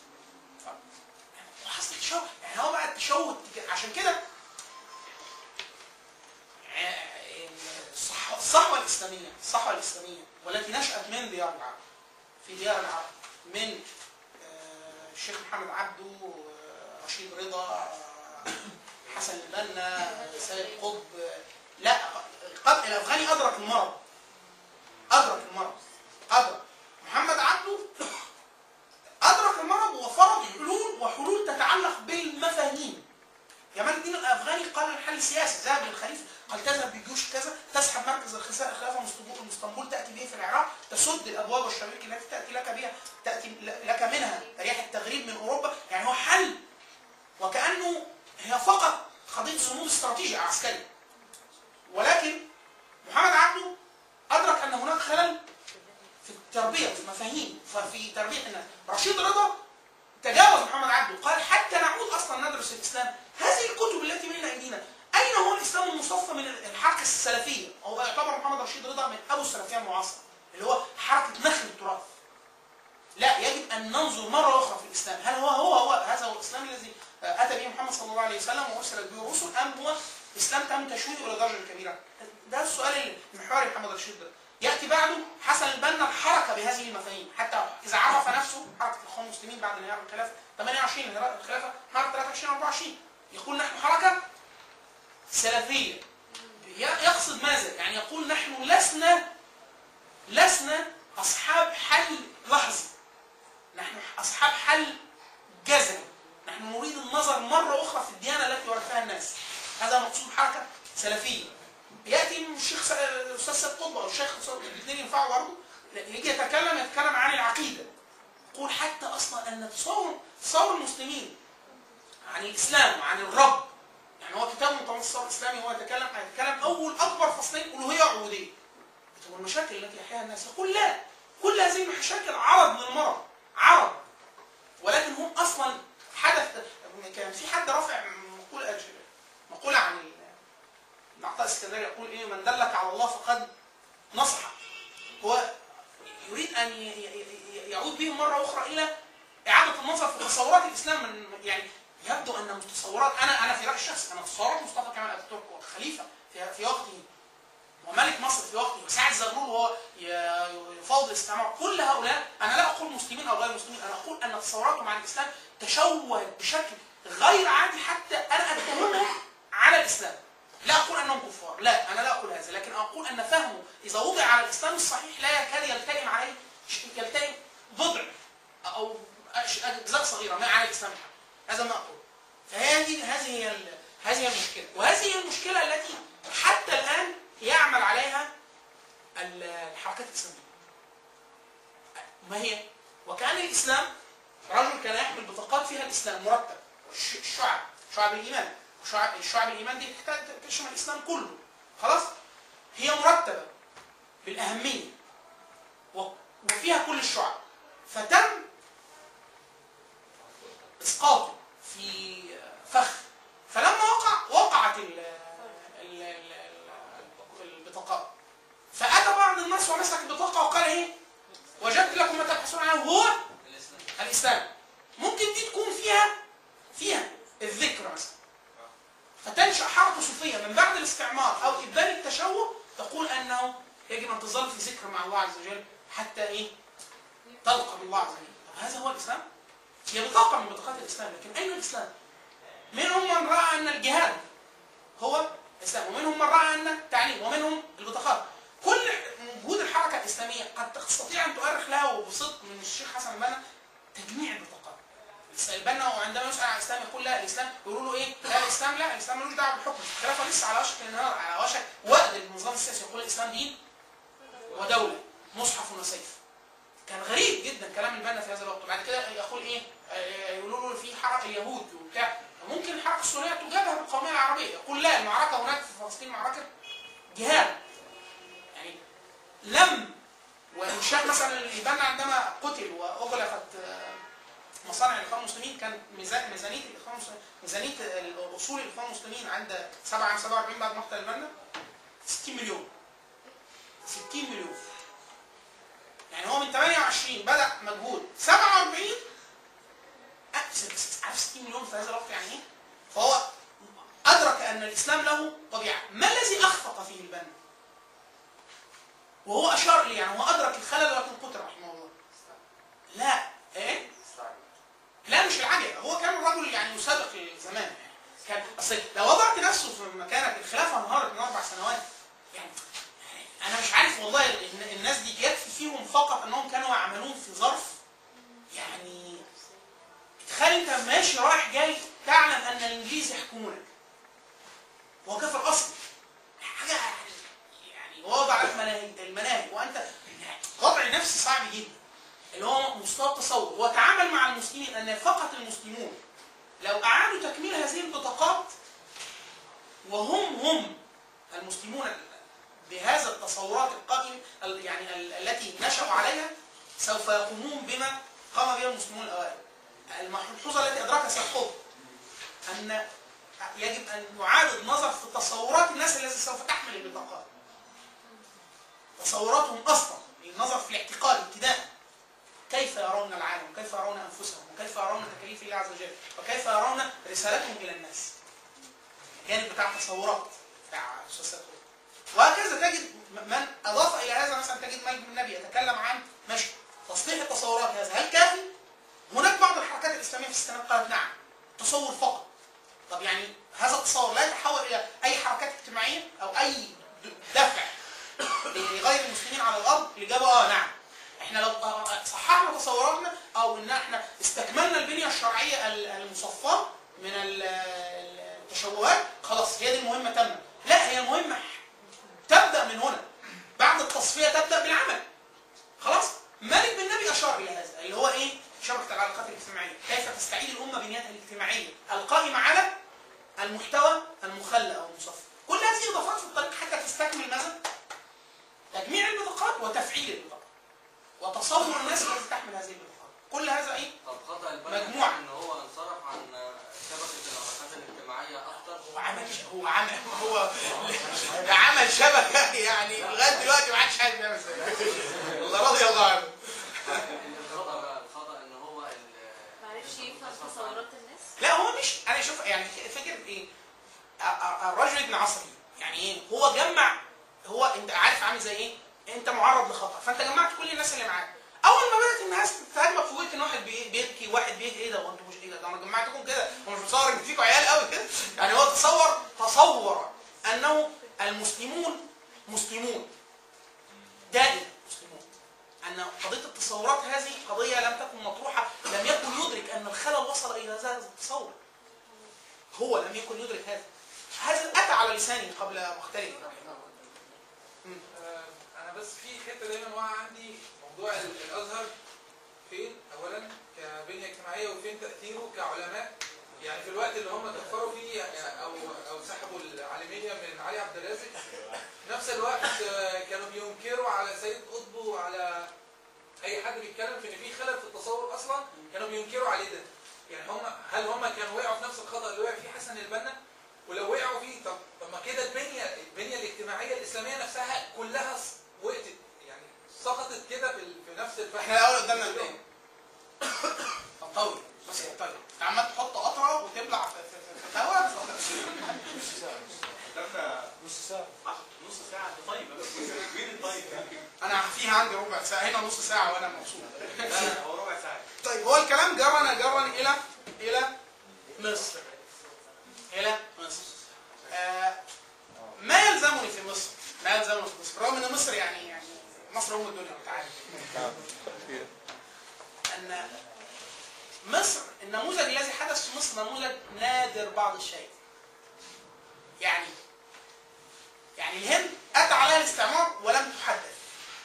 وحصل تشوه يعني هو بقى التشوه عشان كده الصح- الصحوه الاسلاميه الصحوه الاسلاميه والتي نشات من ديار العرب في ديار العرب من آه، الشيخ محمد عبده آه، رشيد رضا آه، حسن البنا سيد قطب آه، لا قد الافغاني ادرك المرض ادرك المرض ادرك محمد عبده ادرك المرض وفرض حلول وحلول تتعلق بالمفاهيم جمال الدين الافغاني قال الحل سياسي ذهب للخليفه قال تذهب بجيوش كذا تسحب مركز الخسا- الخلافه من اسطنبول- من اسطنبول تاتي به في العراق تسد الابواب والشبابيك التي تاتي لك بها تاتي لك منها رياح التغريب من اوروبا يعني هو حل وكانه هي فقط قضيه صمود استراتيجي عسكري ولكن محمد عبده ادرك ان هناك خلل في التربيه في المفاهيم ففي تربيه الناس رشيد رضا تجاوز محمد عبده قال حتى نعود اصلا ندرس الاسلام هذه الكتب التي بين ايدينا اين هو الاسلام المصفى من الحركه السلفيه هو يعتبر محمد رشيد رضا من ابو السلفيه المعاصره اللي هو حركه نخل التراث لا يجب ان ننظر مره اخرى في الاسلام هل هو هو هو هذا هو الاسلام الذي اتى به محمد صلى الله عليه وسلم وارسلت به الرسل ام هو اسلام تم تشويهه الى درجه كبيره ده السؤال المحوري محمد رشيد رضا ياتي بعده حسن البنا الحركه بهذه المفاهيم حتى اذا عرف نفسه حركه الاخوان المسلمين بعد انهيار الخلافه 28 انهيار الخلافه حركه 23 24 يقول نحن حركه سلفيه ي- يقصد ماذا؟ يعني يقول نحن لسنا لسنا اصحاب حل لحظي نحن اصحاب حل جذري نحن نريد النظر مره اخرى في الديانه التي ورثها الناس هذا مقصود حركه سلفيه ياتي الشيخ س- الاستاذ سيد قطب او الشيخ سيد- الاثنين ينفعوا برضه يجي يتكلم يتكلم عن العقيده يقول حتى اصلا ان تصور تصور المسلمين عن الاسلام وعن الرب يعني هو كتاب متوسط التصور الاسلامي هو يتكلم يتكلم اول اكبر فصلين الوهيه وعبوديه طب والمشاكل التي يحياها الناس يقول لا كل هذه المشاكل عرض للمرض عرض ولكن هم اصلا حدث كان في حد رافع مقولة مقولة عن ال- العطاء الاسكندري يقول ايه من دلك على الله فقد نصح هو يريد ان ي- ي- ي- يعود بهم مره اخرى الى اعاده النظر في تصورات الاسلام من يعني يبدو ان تصورات انا انا في رايي الشخصي انا تصورات مصطفى كمال اتاتورك والخليفه في في وقته وملك مصر في وقته وسعد زغلول وهو ي- يفاوض الاستعمار كل هؤلاء انا لا اقول مسلمين او غير مسلمين انا اقول ان تصوراتهم عن الاسلام تشوهت بشكل غير عادي حتى انا اتهمهم على الاسلام لا اقول انهم كفار لا انا لا اقول هذا لكن اقول ان فهمه اذا وضع على الاسلام الصحيح لا يكاد يلتئم عليه ش- يلتئم بضع او أش- اجزاء صغيره ما على الاسلام الحق. هذا ما اقول فهذه هذه هي ال- هذه هي المشكله وهذه هي المشكله التي حتى الان يعمل عليها ال- الحركات الاسلاميه ما هي وكان الاسلام رجل كان يحمل بطاقات فيها الاسلام مرتب ش- الشعب شعب الايمان شعب الشعب الايمان دي تحتاج تشمل الاسلام كله خلاص هي مرتبه بالاهميه و- وفيها كل الشعب فتم اسقاطه في فخ فلما وقع وقعت ال ال- ال- ال- البطاقات فاتى بعض الناس ومسك البطاقه وقال ايه وجدت لكم ما تبحثون عنه هو الاسلام ممكن دي تكون فيها فيها الذكر مثلا فتنشا حركه صوفيه من بعد الاستعمار او ابان التشوه تقول انه يجب ان تظل في ذكر مع الله عز وجل حتى ايه تلقى بالله عز وجل طب هذا هو الاسلام هي بطاقه من بطاقات الاسلام لكن اين الاسلام منهم من راى ان الجهاد هو الاسلام ومنهم من راى ان التعليم ومنهم البطاقات كل وجود الحركه الاسلاميه قد تستطيع ان تؤرخ لها وبصدق من الشيخ حسن البنا تجميع البطاقات البنا وعندما يسال عن الاسلام يقول لا الاسلام يقولوا له ايه؟ لا الاسلام لا الاسلام ملوش دعوه بالحكم الخلافه لسه على وشك الانهيار على وشك وقت النظام السياسي يقول الاسلام دين ودوله مصحف وسيف كان غريب جدا كلام البنا في هذا الوقت بعد كده يقول ايه آه، يقولوا له في حركه اليهود وبتاع ممكن الحركه السوريه تجابه بالقوميه العربيه يقول لا المعركه هناك في فلسطين معركه جهاد يعني لم وانشاء مثلا البنا عندما قتل واغلقت آه، مصانع الاخوان المسلمين كان ميزان- ميزانيه الاخوان المسلمين ميزانيه اصول الاخوان المسلمين عند 7 عام 47 بعد مقتل البنا 60 مليون 60 مليون يعني هو من 28 بدا مجهود 47 أ- عارف 60 مليون في هذا الوقت يعني ايه؟ فهو ادرك ان الاسلام له طبيعه، ما الذي اخفق فيه البنا؟ وهو اشار اليه يعني هو ادرك الخلل ولكن قتل رحمه الله. لا ايه؟ لا مش العجله هو كان رجل يعني يسابق زمان يعني كان اصل لو وضعت نفسه في مكانك الخلافه انهارت من اربع سنوات يعني انا مش عارف والله ال- الناس دي يكفي فيهم فقط انهم كانوا يعملون في ظرف يعني تخيل انت ماشي رايح جاي تعلم ان الانجليز يحكمونك هو كافر اصلي شعبي جدا اللي هو مستوى التصور هو تعامل مع المسلمين ان فقط المسلمون لو اعادوا تكميل هذه البطاقات وهم هم المسلمون بهذا التصورات القائم ال- يعني ال- التي نشأوا عليها سوف يقومون بما قام به المسلمون الاوائل. الملحوظه التي ادركها سيد ان يجب ان نعاد النظر في تصورات الناس التي سوف تحمل البطاقات. تصوراتهم اصلا النظر في الاعتقاد ابتداء كيف يرون العالم وكيف يرون انفسهم وكيف يرون تكاليف الله عز وجل وكيف يرون رسالتهم الى الناس. الجانب بتاع التصورات بتاع الاستاذ سيد قطب. وهكذا تجد من اضاف الى هذا مثلا تجد مجد النبي يتكلم عن ماشي تصليح التصورات هذا هل كافي؟ هناك بعض الحركات الاسلاميه في الستينات قالت نعم تصور فقط طب يعني هذا التصور لا يتحول الى اي حركات اجتماعيه او اي د- دفع لغير المسلمين على الارض الاجابه اه نعم احنا لو آه، صححنا تصوراتنا او ان احنا استكملنا البنيه الشرعيه ال- المصفاه من ال- ال- التشوهات خلاص هي دي المهمه تمت لا هي المهمه تبدا من هنا بعد التصفيه تبدا بالعمل خلاص مالك بن نبي اشار الى هذا اللي هو ايه شبكه العلاقات الاجتماعيه كيف تستعيد الامه بنيتها الاجتماعيه القائمه على المحتوى المخلى او المصفى كل هذه اضافات في الطريق حتى تستكمل ماذا تجميع البطاقات وتفعيل البطاقات وتصور الناس التي تحمل هذه البطاقات كل هذا ايه طب خطأ البنا مجموعة. ان هو انصرف عن شبكة العلاقات الاجتماعية اكتر هو عمل هو عمل هو ده عمل شبكه يعني لغايه دلوقتي ما حدش عارف يعمل زيها الله رضي الله عنه الخطأ بقى الخطأ ان هو ال- معرفش يفهم تصورات الناس لا هو مش انا شوف يعني فكره ايه ا- ا- الرجل ابن عصري يعني ايه هو جمع هو انت عارف عامل زي ايه انت معرض لخطر فانت جمعت كل الناس اللي معاك اول ما بدات الناس تهاجمك فوجئت ان واحد بي- بيبكي واحد بيجي ايه ده وانتوا مش ايه ده ده انا جمعتكم كده هو مش متصور ان فيكم عيال قوي كده يعني هو تصور تصور انه المسلمون مسلمون دائما مسلمون ان قضيه التصورات هذه قضيه لم تكن مطروحه لم يكن يدرك ان الخلل وصل الى هذا التصور هو لم يكن يدرك هذا هذا اتى على لسانه قبل مختلف آه، انا بس في حته دايما واقع عندي موضوع ال- الازهر فين اولا كبنيه اجتماعيه وفين تاثيره كعلماء يعني في الوقت اللي هم كفروا فيه يعني او او سحبوا العالميه من علي عبد الرازق في نفس الوقت آه، كانوا بينكروا على سيد قطب وعلى اي حد بيتكلم في ان في خلل في التصور اصلا كانوا بينكروا عليه ده يعني هم هل هم كانوا وقعوا في نفس الخطا اللي وقع فيه حسن البنا ولو وقعوا فيه طب طب ما كده البنيه البنيه الاجتماعيه الاسلاميه نفسها كلها س- وقتت يعني سقطت كده في, ال- في نفس الفهم احنا الاول قدامنا قد ايه؟ طب طول بس طيب انت عمال تحط قطره وتبلع في في- في الهواء قدامنا نص ساعة نص ساعة طيب مين الطيب؟ انا فيها عندي ربع ساعه هنا نص ساعه وانا مبسوط لا لا هو ربع ساعة طيب هو الكلام جرنا جرا الى الى مصر الى مصر آه ما يلزمني في مصر ما يلزمني في مصر رغم ان مصر يعني يعني مصر ام الدنيا انت عارف ان مصر النموذج الذي حدث في مصر نموذج نادر بعض الشيء يعني يعني الهند اتى عليها الاستعمار ولم تحدث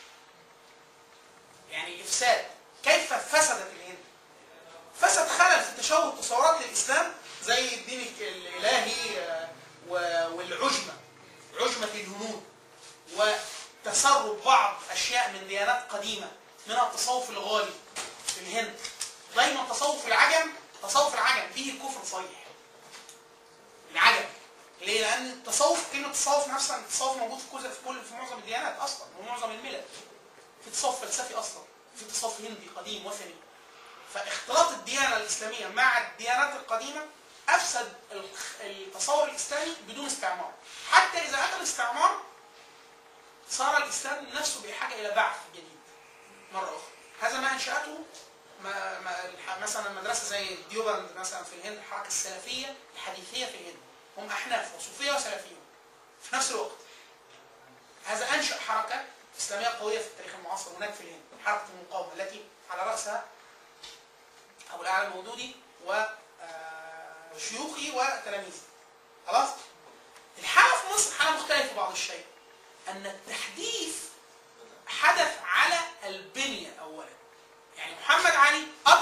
يعني افساد كيف فسدت الهند فسد خلل في تشوه تصورات الاسلام زي الدين الالهي آه، و- والعجمه عجمه الهنود وتسرب بعض اشياء من ديانات قديمه منها التصوف الغالي في الهند دايما تصوف العجم تصوف العجم فيه الكفر صريح العجم ليه؟ لان التصوف كلمه التصوف نفسها التصوف موجود في كل في كل في معظم الديانات اصلا ومعظم الملل في تصوف فلسفي اصلا في تصوف هندي قديم وثني فاختلاط الديانه الاسلاميه مع الديانات القديمه افسد الخ- التصور الاسلامي بدون استعمار حتى اذا اتى الاستعمار صار الاسلام نفسه بحاجه الى بعث جديد مره اخرى هذا ما انشاته ما ما الح- مثلا مدرسه زي ديوبند مثلا في الهند الحركه السلفيه الحديثيه في الهند هم احناف وصوفيه وسلفيون في نفس الوقت هذا انشا حركه اسلاميه قويه في التاريخ المعاصر هناك في الهند حركه المقاومه التي على راسها ابو الاعلى المودودي وشيوخي وتلاميذه خلاص الحاله في مصر حاله مختلفه بعض الشيء ان التحديث حدث على البنيه او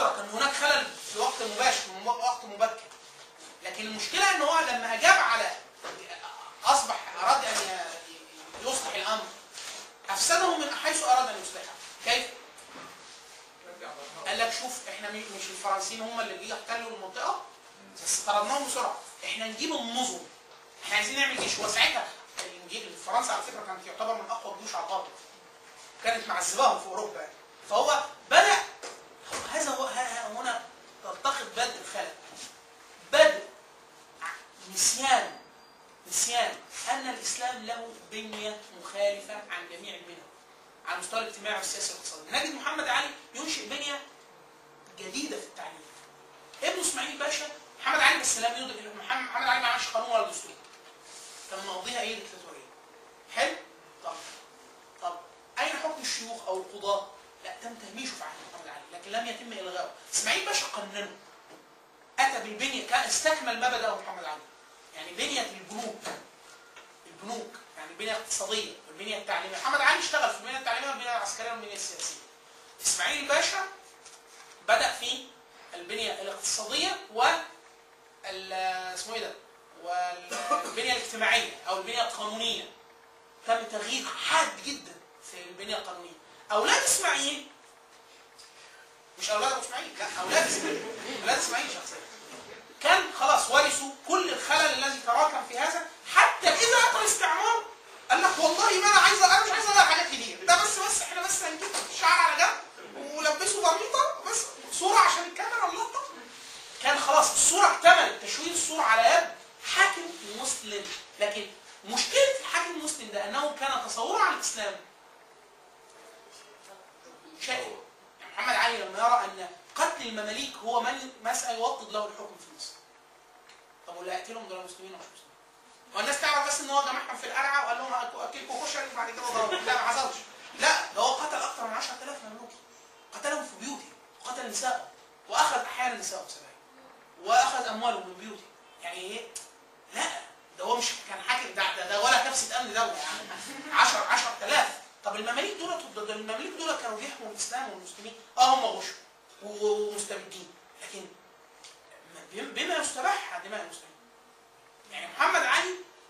أدرك أن هناك خلل في وقت مباشر في وقت مبكر لكن المشكلة أن هو لما أجاب على أصبح أراد أن ي- يصلح الأمر أفسده من حيث أراد أن يصلحه كيف؟ قال لك شوف احنا مي- مش الفرنسيين هم اللي جه يحتلوا المنطقه بس طردناهم بسرعه احنا نجيب النظم احنا عايزين نعمل جيش وساعتها الإنجيل- فرنسا على فكره كانت تعتبر من اقوى الجيوش على الارض كانت معذباهم في اوروبا يعني. فهو بدا هذا هو ها- ها- هنا تلتقط بدء الخلل بدء نسيان نسيان ان الاسلام له بنيه مخالفه عن جميع البنى على المستوى الاجتماعي والسياسي والاقتصادي نجد محمد علي ينشئ بنيه جديده في التعليم ابن اسماعيل باشا محمد علي بس لم يدرك محمد محمد علي ما عملش قانون ولا دستور كان مقضيها ايه ديكتاتوريه حلو طب طب اين حكم الشيوخ او القضاه لا تم تهميشه في عهد محمد علي لكن لم يتم الغائه اسماعيل باشا قننه اتى بالبنيه كان استكمل ما بداه محمد علي يعني بنيه البنوك البنوك يعني البنيه الاقتصاديه والبنيه التعليميه محمد علي اشتغل في البنيه التعليميه والبنيه العسكريه والبنيه السياسيه اسماعيل باشا بدا في البنيه الاقتصاديه و ال- اسمه ايه ده والبنيه الاجتماعيه او البنيه القانونيه تم تغيير حاد جدا في البنيه القانونيه اولاد اسماعيل مش اولاد ابو اسماعيل لا اولاد اسماعيل اولاد اسماعيل شخصيا كان خلاص ورثوا كل الخلل الذي تراكم في هذا حتى اذا اتى الاستعمار قال لك والله ما انا عايز انا مش عايز اغير حاجات كتير ده بس بس احنا بس هنجيب الشعر على جنب ولبسه بريطه بس صوره عشان الكاميرا اللقطه كان خلاص الصوره اكتملت تشويه الصوره على يد حاكم مسلم لكن مشكله الحاكم المسلم ده انه كان تصوره عن الاسلام شائع يعني محمد علي لما يرى ان قتل المماليك هو من مسألة يوطد له الحكم في مصر طب واللي هيقتلهم دول مسلمين ولا مش مسلمين؟ هو الناس تعرف بس ان هو جمعهم في القلعه وقال لهم أك- اكلكم كشري وبعد كده ضربهم لا ما حصلش لا ده هو قتل اكثر من 10000 مملوكي قتلهم في بيوتهم وقتل نسائهم واخذ احيانا نسائهم سبعين واخذ اموالهم من بيوتهم يعني ايه لا ده هو مش كان حاكم ده ده, ده ولا كبسه امن دوله يعني 10 10000 طب المماليك دول ده- ده المماليك دول كانوا بيحموا الاسلام والمسلمين اه هم غشوا و- ومستبدين لكن بم- بما يستباح دماء المسلمين يعني محمد علي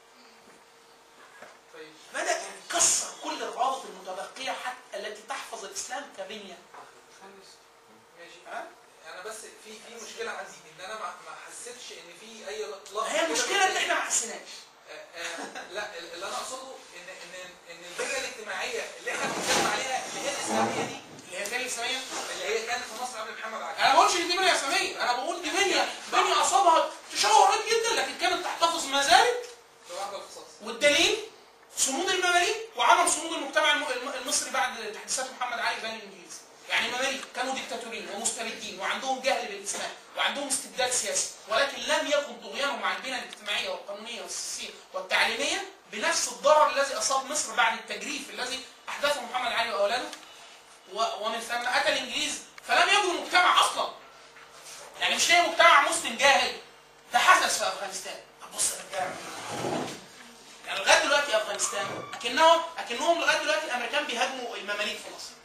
طيب بدا يكسر كل الروابط المتبقيه حتى التي تحفظ الاسلام كبنيه ماشي ها؟ انا بس في في مشكله عندي ان انا ما ما حسيتش ان في اي لقطه هي كده المشكله ان احنا ما حسيناش آه، آه، لا اللي انا اقصده ان ان ان البنيه الاجتماعيه اللي احنا بنتكلم عليها اللي هي الاسلاميه دي اللي هي البنيه الاسلاميه اللي هي كانت في مصر قبل محمد علي انا ما بقولش ان دي بنيه اسلاميه انا بقول دي بنيه بنيه اصابها تشوهات جدا لكن كانت تحتفظ ما زالت ببعض الاختصاص والدليل صمود المماليك وعدم صمود المجتمع الم- الم- المصري بعد تحديثات محمد علي بين الانجليز يعني المماليك كانوا ديكتاتوريين ومستبدين وعندهم جهل بالاسلام وعندهم استبداد سياسي ولكن لم يكن طغيانهم على البنى الاجتماعيه والقانونيه والسياسيه والتعليميه بنفس الضرر الذي اصاب مصر بعد التجريف الذي احدثه محمد علي واولاده و- ومن ثم اتى الانجليز فلم يبنوا مجتمع اصلا يعني مش هي مجتمع مسلم جاهل ده حدث في افغانستان طب بص يا رجاله يعني لغايه دلوقتي افغانستان اكنهم اكنهم لغايه دلوقتي الامريكان بيهاجموا المماليك في مصر.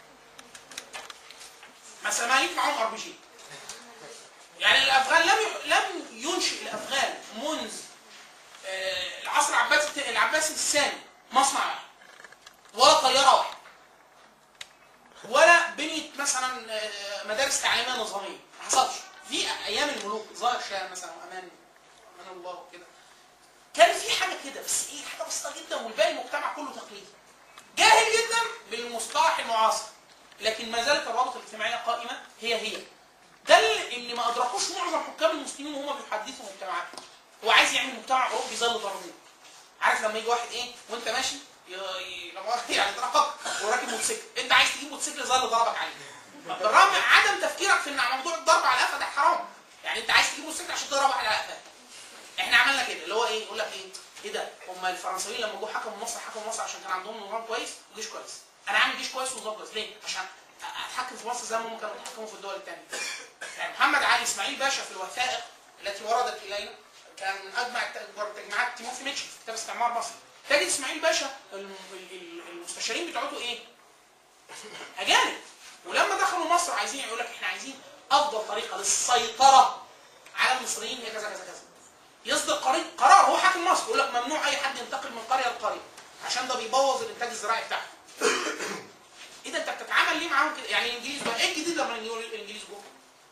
مثلا المماليك معاهم ار بي جي. يعني الافغان لم ي- لم ينشئ الافغان منذ آه، العصر العباسي العباسي الثاني مصنع واحد ولا طياره واحده ولا بنيه مثلا آه، مدارس تعليميه نظاميه ما حصلش في ايام الملوك ظاهر شاه مثلا وامان امان الله وكده كان في حاجه كده بس ايه حاجه بسيطه جدا والباقي المجتمع كله تقليدي جاهل جدا بالمصطلح المعاصر لكن ما زالت الروابط الاجتماعيه قائمه هي هي ده اللي اللي ما ادركوش معظم حكام المسلمين وهم بيحدثوا مجتمعاتهم هو عايز يعمل مجتمع اوروبي زي الغربي عارف لما يجي واحد ايه وانت ماشي ي- ي- لما يعني ضربك وراكب موتوسيكل انت عايز تجيب موتوسيكل زي اللي ضربك عليه بالرغم من عدم تفكيرك في ان موضوع الضرب على القفا ده حرام يعني انت عايز تجيب موتوسيكل عشان تضرب واحد على قفاه احنا عملنا كده اللي هو ايه يقول لك ايه ايه ده هم الفرنساويين لما جم حكموا مصر حكموا مصر عشان كان عندهم نظام كويس وجيش كويس انا عامل جيش كويس ونظام كويس ليه عشان اتحكم في مصر زي ما هم كانوا بيتحكموا في الدول الثانيه يعني محمد علي اسماعيل باشا في الوثائق التي وردت الينا كان من اجمع الت- تجمعات تيموثي ميتشل في كتاب استعمار مصر تجد اسماعيل باشا الم- ال- ال- المستشارين بتوعته ايه؟ اجانب ولما دخلوا مصر عايزين يقول لك احنا عايزين افضل طريقه للسيطره على المصريين هي كذا كذا كذا يصدر قرار قرار هو حاكم مصر يقول لك ممنوع اي حد ينتقل من قريه لقريه عشان ده بيبوظ الانتاج الزراعي بتاعهم ايه ده انت بتتعامل ليه معاهم كده يعني الانجليز بقى ايه الجديد لما الانجليز جم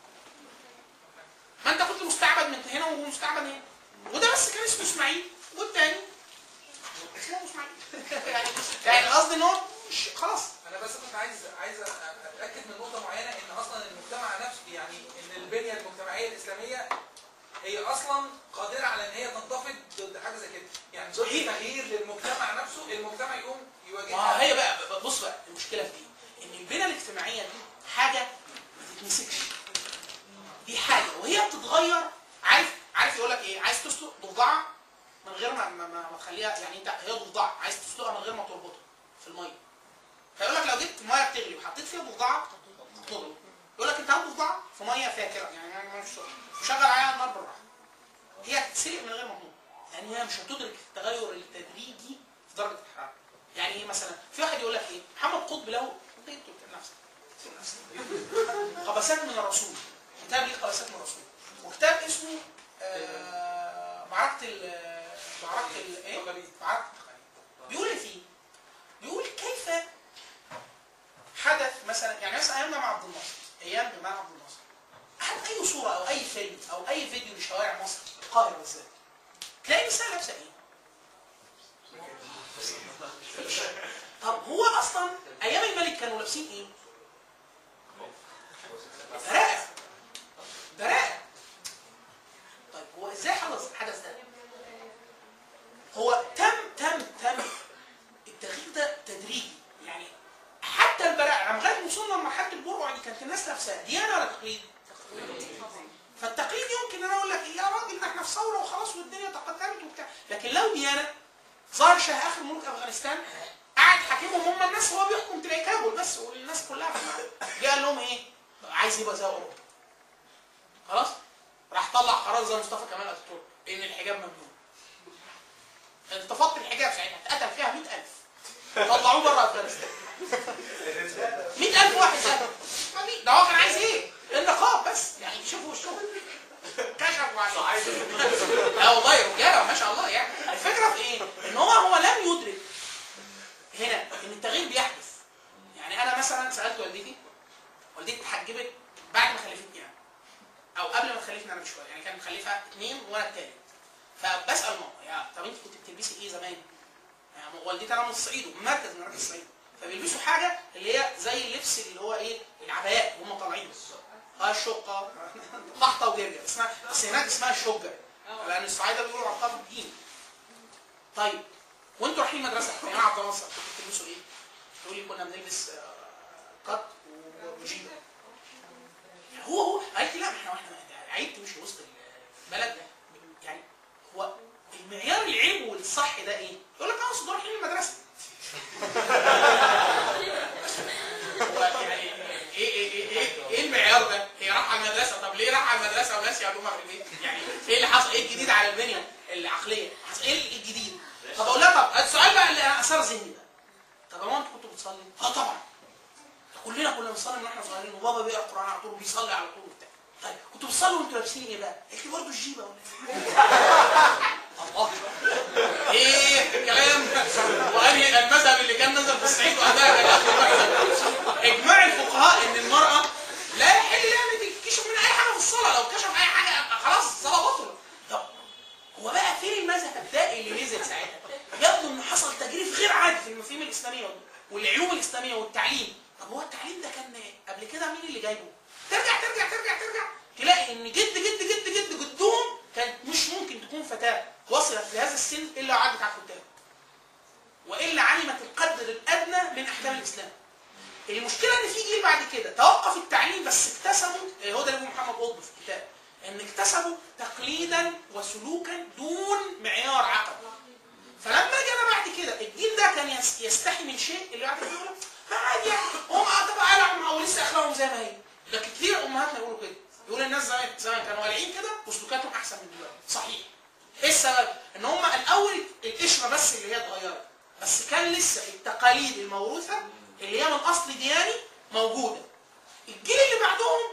ما انت كنت مستعبد من هنا ومستعبد هنا وده بس كان اسمه اسماعيل والتاني اسمه اسماعيل يعني يعني قصدي ان هو مش- خلاص انا بس كنت عايز عايز اتاكد من نقطه معينه ان اصلا المجتمع نفسه يعني ان البنيه المجتمعيه الاسلاميه هي اصلا قادره على ان هي تنتفض ضد حاجه زي كده يعني ضد صحيح. تغيير للمجتمع نفسه المجتمع يقوم ما يواجهها هي بقى بص بقى المشكله في ايه؟ ان البنى الاجتماعيه دي حاجه ما تتمسكش دي حاجه وهي بتتغير عارف عارف يقول لك ايه عايز تسلق ضفدعه من غير ما ما, ما ما تخليها يعني انت هي ضفدعه عايز تسلقها من غير ما تربطها في الميه فيقول لك لو جبت ميه بتغلي وحطيت فيها ضفدعه تغلي يقول لك انت هات ضفدعه في ميه فيها كده يعني يعني ما فيش شغل وشغل عليها النار بالراحه هي هتتسلق من غير ما تموت لان هي مش هتدرك التغير التدريجي في درجه الحراره يعني ايه مثلا في واحد يقول لك ايه محمد قطب له انت إيه بتقول نفسك بتقول نفسك. قبسات من الرسول كتاب ليه قبسات من الرسول وكتاب اسمه آه معركه ال معركه ال ايه معركه التقاليد بيقول ايه فيه بيقول كيف حدث مثلا يعني مثلا ايام جمال عبد الناصر ايام جمال عبد الناصر هات اي صوره او اي فيلم او اي فيديو لشوارع مصر القاهره بالذات تلاقي النساء لابسه ايه؟ طب هو اصلا ايام الملك كانوا لابسين ايه؟ دراع دراع طيب هو ازاي حدث حدث ده؟ هو تم تم تم التغيير ده تدريجي يعني حتى البراءة لغايه ما وصلنا لمرحله البرع دي كانت الناس لابساها ديانه ولا تقليد؟ فالتقليد يمكن انا اقول لك إيه يا راجل ده احنا في ثوره وخلاص والدنيا تقدمت وبتاع لكن لو ديانه ظهر شاه اخر ملوك افغانستان قاعد حاكمهم هم الناس هو بيحكم تلاقي كابول بس والناس كلها في المعنى. جه قال لهم ايه؟ عايز يبقى زي اوروبا خلاص؟ راح طلع قرار زي مصطفى كمال اتاتورك ان الحجاب ممنوع انتفضت الحجاب ساعتها اتقتل فيها 100000 طلعوه بره افغانستان 100000 واحد قتل ده هو كان عايز ايه؟ النقاب بس يعني شوفوا الشغل كشفوا عليه لا والله رجاله ما شاء الله يعني الفكره في ايه؟ ان هو هو لم يدرك هنا ان التغيير بيحدث يعني انا مثلا سالت والدتي والدتي اتحجبت بعد ما خلفتني يعني او قبل ما تخلفني انا بشويه يعني كانت مخلفه اثنين وانا الثالث فبسال ماما يا طب انت كنت بتلبسي ايه زمان؟ يعني والدتي انا من الصعيد ومن مركز من مراكز الصعيد فبيلبسوا حاجه اللي هي زي اللبس اللي هو ايه العبايات وهم طالعين اه الشقه قحطه وجرجر اسمها بس هناك اسمها الشجر لان الصعايده بيقولوا عقاب الدين طيب وانتوا رايحين المدرسه في عبد الناصر كنتوا بتلبسوا ايه؟ تقول لي كنا بنلبس آه، قط وجيبه يعني هو هو قالت لي لا ما احنا واحنا عيب تمشي وسط البلد يعني هو المعيار العيب والصح ده ايه؟ يقول لك اه اصل رايحين المدرسه هو يعني ايه ايه ايه ايه ايه المعيار ده؟ هي رايحه المدرسه طب ليه رايحه المدرسه وناس يعلموها في البيت؟ يعني ايه اللي حصل؟ ايه الجديد على البنيه العقليه؟ حصل ايه الجديد؟ طب اقول لها طب السؤال بقى اللي اثار ذهني ده طب يا ماما انت كنتوا بتصلي؟ اه طبعا كلنا كنا بنصلي من واحنا صغيرين وبابا بيقرا القران على طول وبيصلي على طول وبتاع طيب كنتوا بتصلوا وانتوا لابسين ايه بقى؟ قلت لي برضه الجيبه ولا إيه؟ الله ايه الكلام وانهي المذهب اللي كان نزل في الصعيد وهذا كان اخر مذهب اجماع الفقهاء ان المراه لا يحل لها ان تكشف من اي حاجه في الصلاه لو كشف اي حاجه خلاص الصلاه بطلت طب هو بقى فين المذهب ده اللي نزل ساعتها؟ يبدو ان حصل تجريف غير عادي في المفاهيم الاسلاميه والعلوم الاسلاميه والتعليم طب هو التعليم ده كان قبل كده مين اللي جايبه؟ ترجع ترجع ترجع ترجع تلاقي ان جد جد جد جد جدهم كانت مش ممكن تكون فتاه وصلت لهذا السن الا وعدت على الكتاب. والا علمت القدر الادنى من احكام الاسلام. المشكله ان في جيل بعد كده توقف التعليم بس اكتسبوا هو ده اللي بيقول محمد قطب في الكتاب ان اكتسبوا تقليدا وسلوكا دون معيار عقل. فلما اجي انا بعد كده الجيل ده كان يس- يستحي من شيء اللي بعد كده يقول لك ما عادي يعني هم طبعا قلعوا او لسه اخلاقهم زي ما هي لكن كتير امهاتنا يقولوا كده يقول الناس زمان زمان كانوا قالعين كده وسلوكاتهم احسن من دلوقتي صحيح ايه السبب؟ ان هم الاول القشره بس اللي هي اتغيرت بس كان لسه التقاليد الموروثه اللي هي من اصل دياني موجوده الجيل اللي بعدهم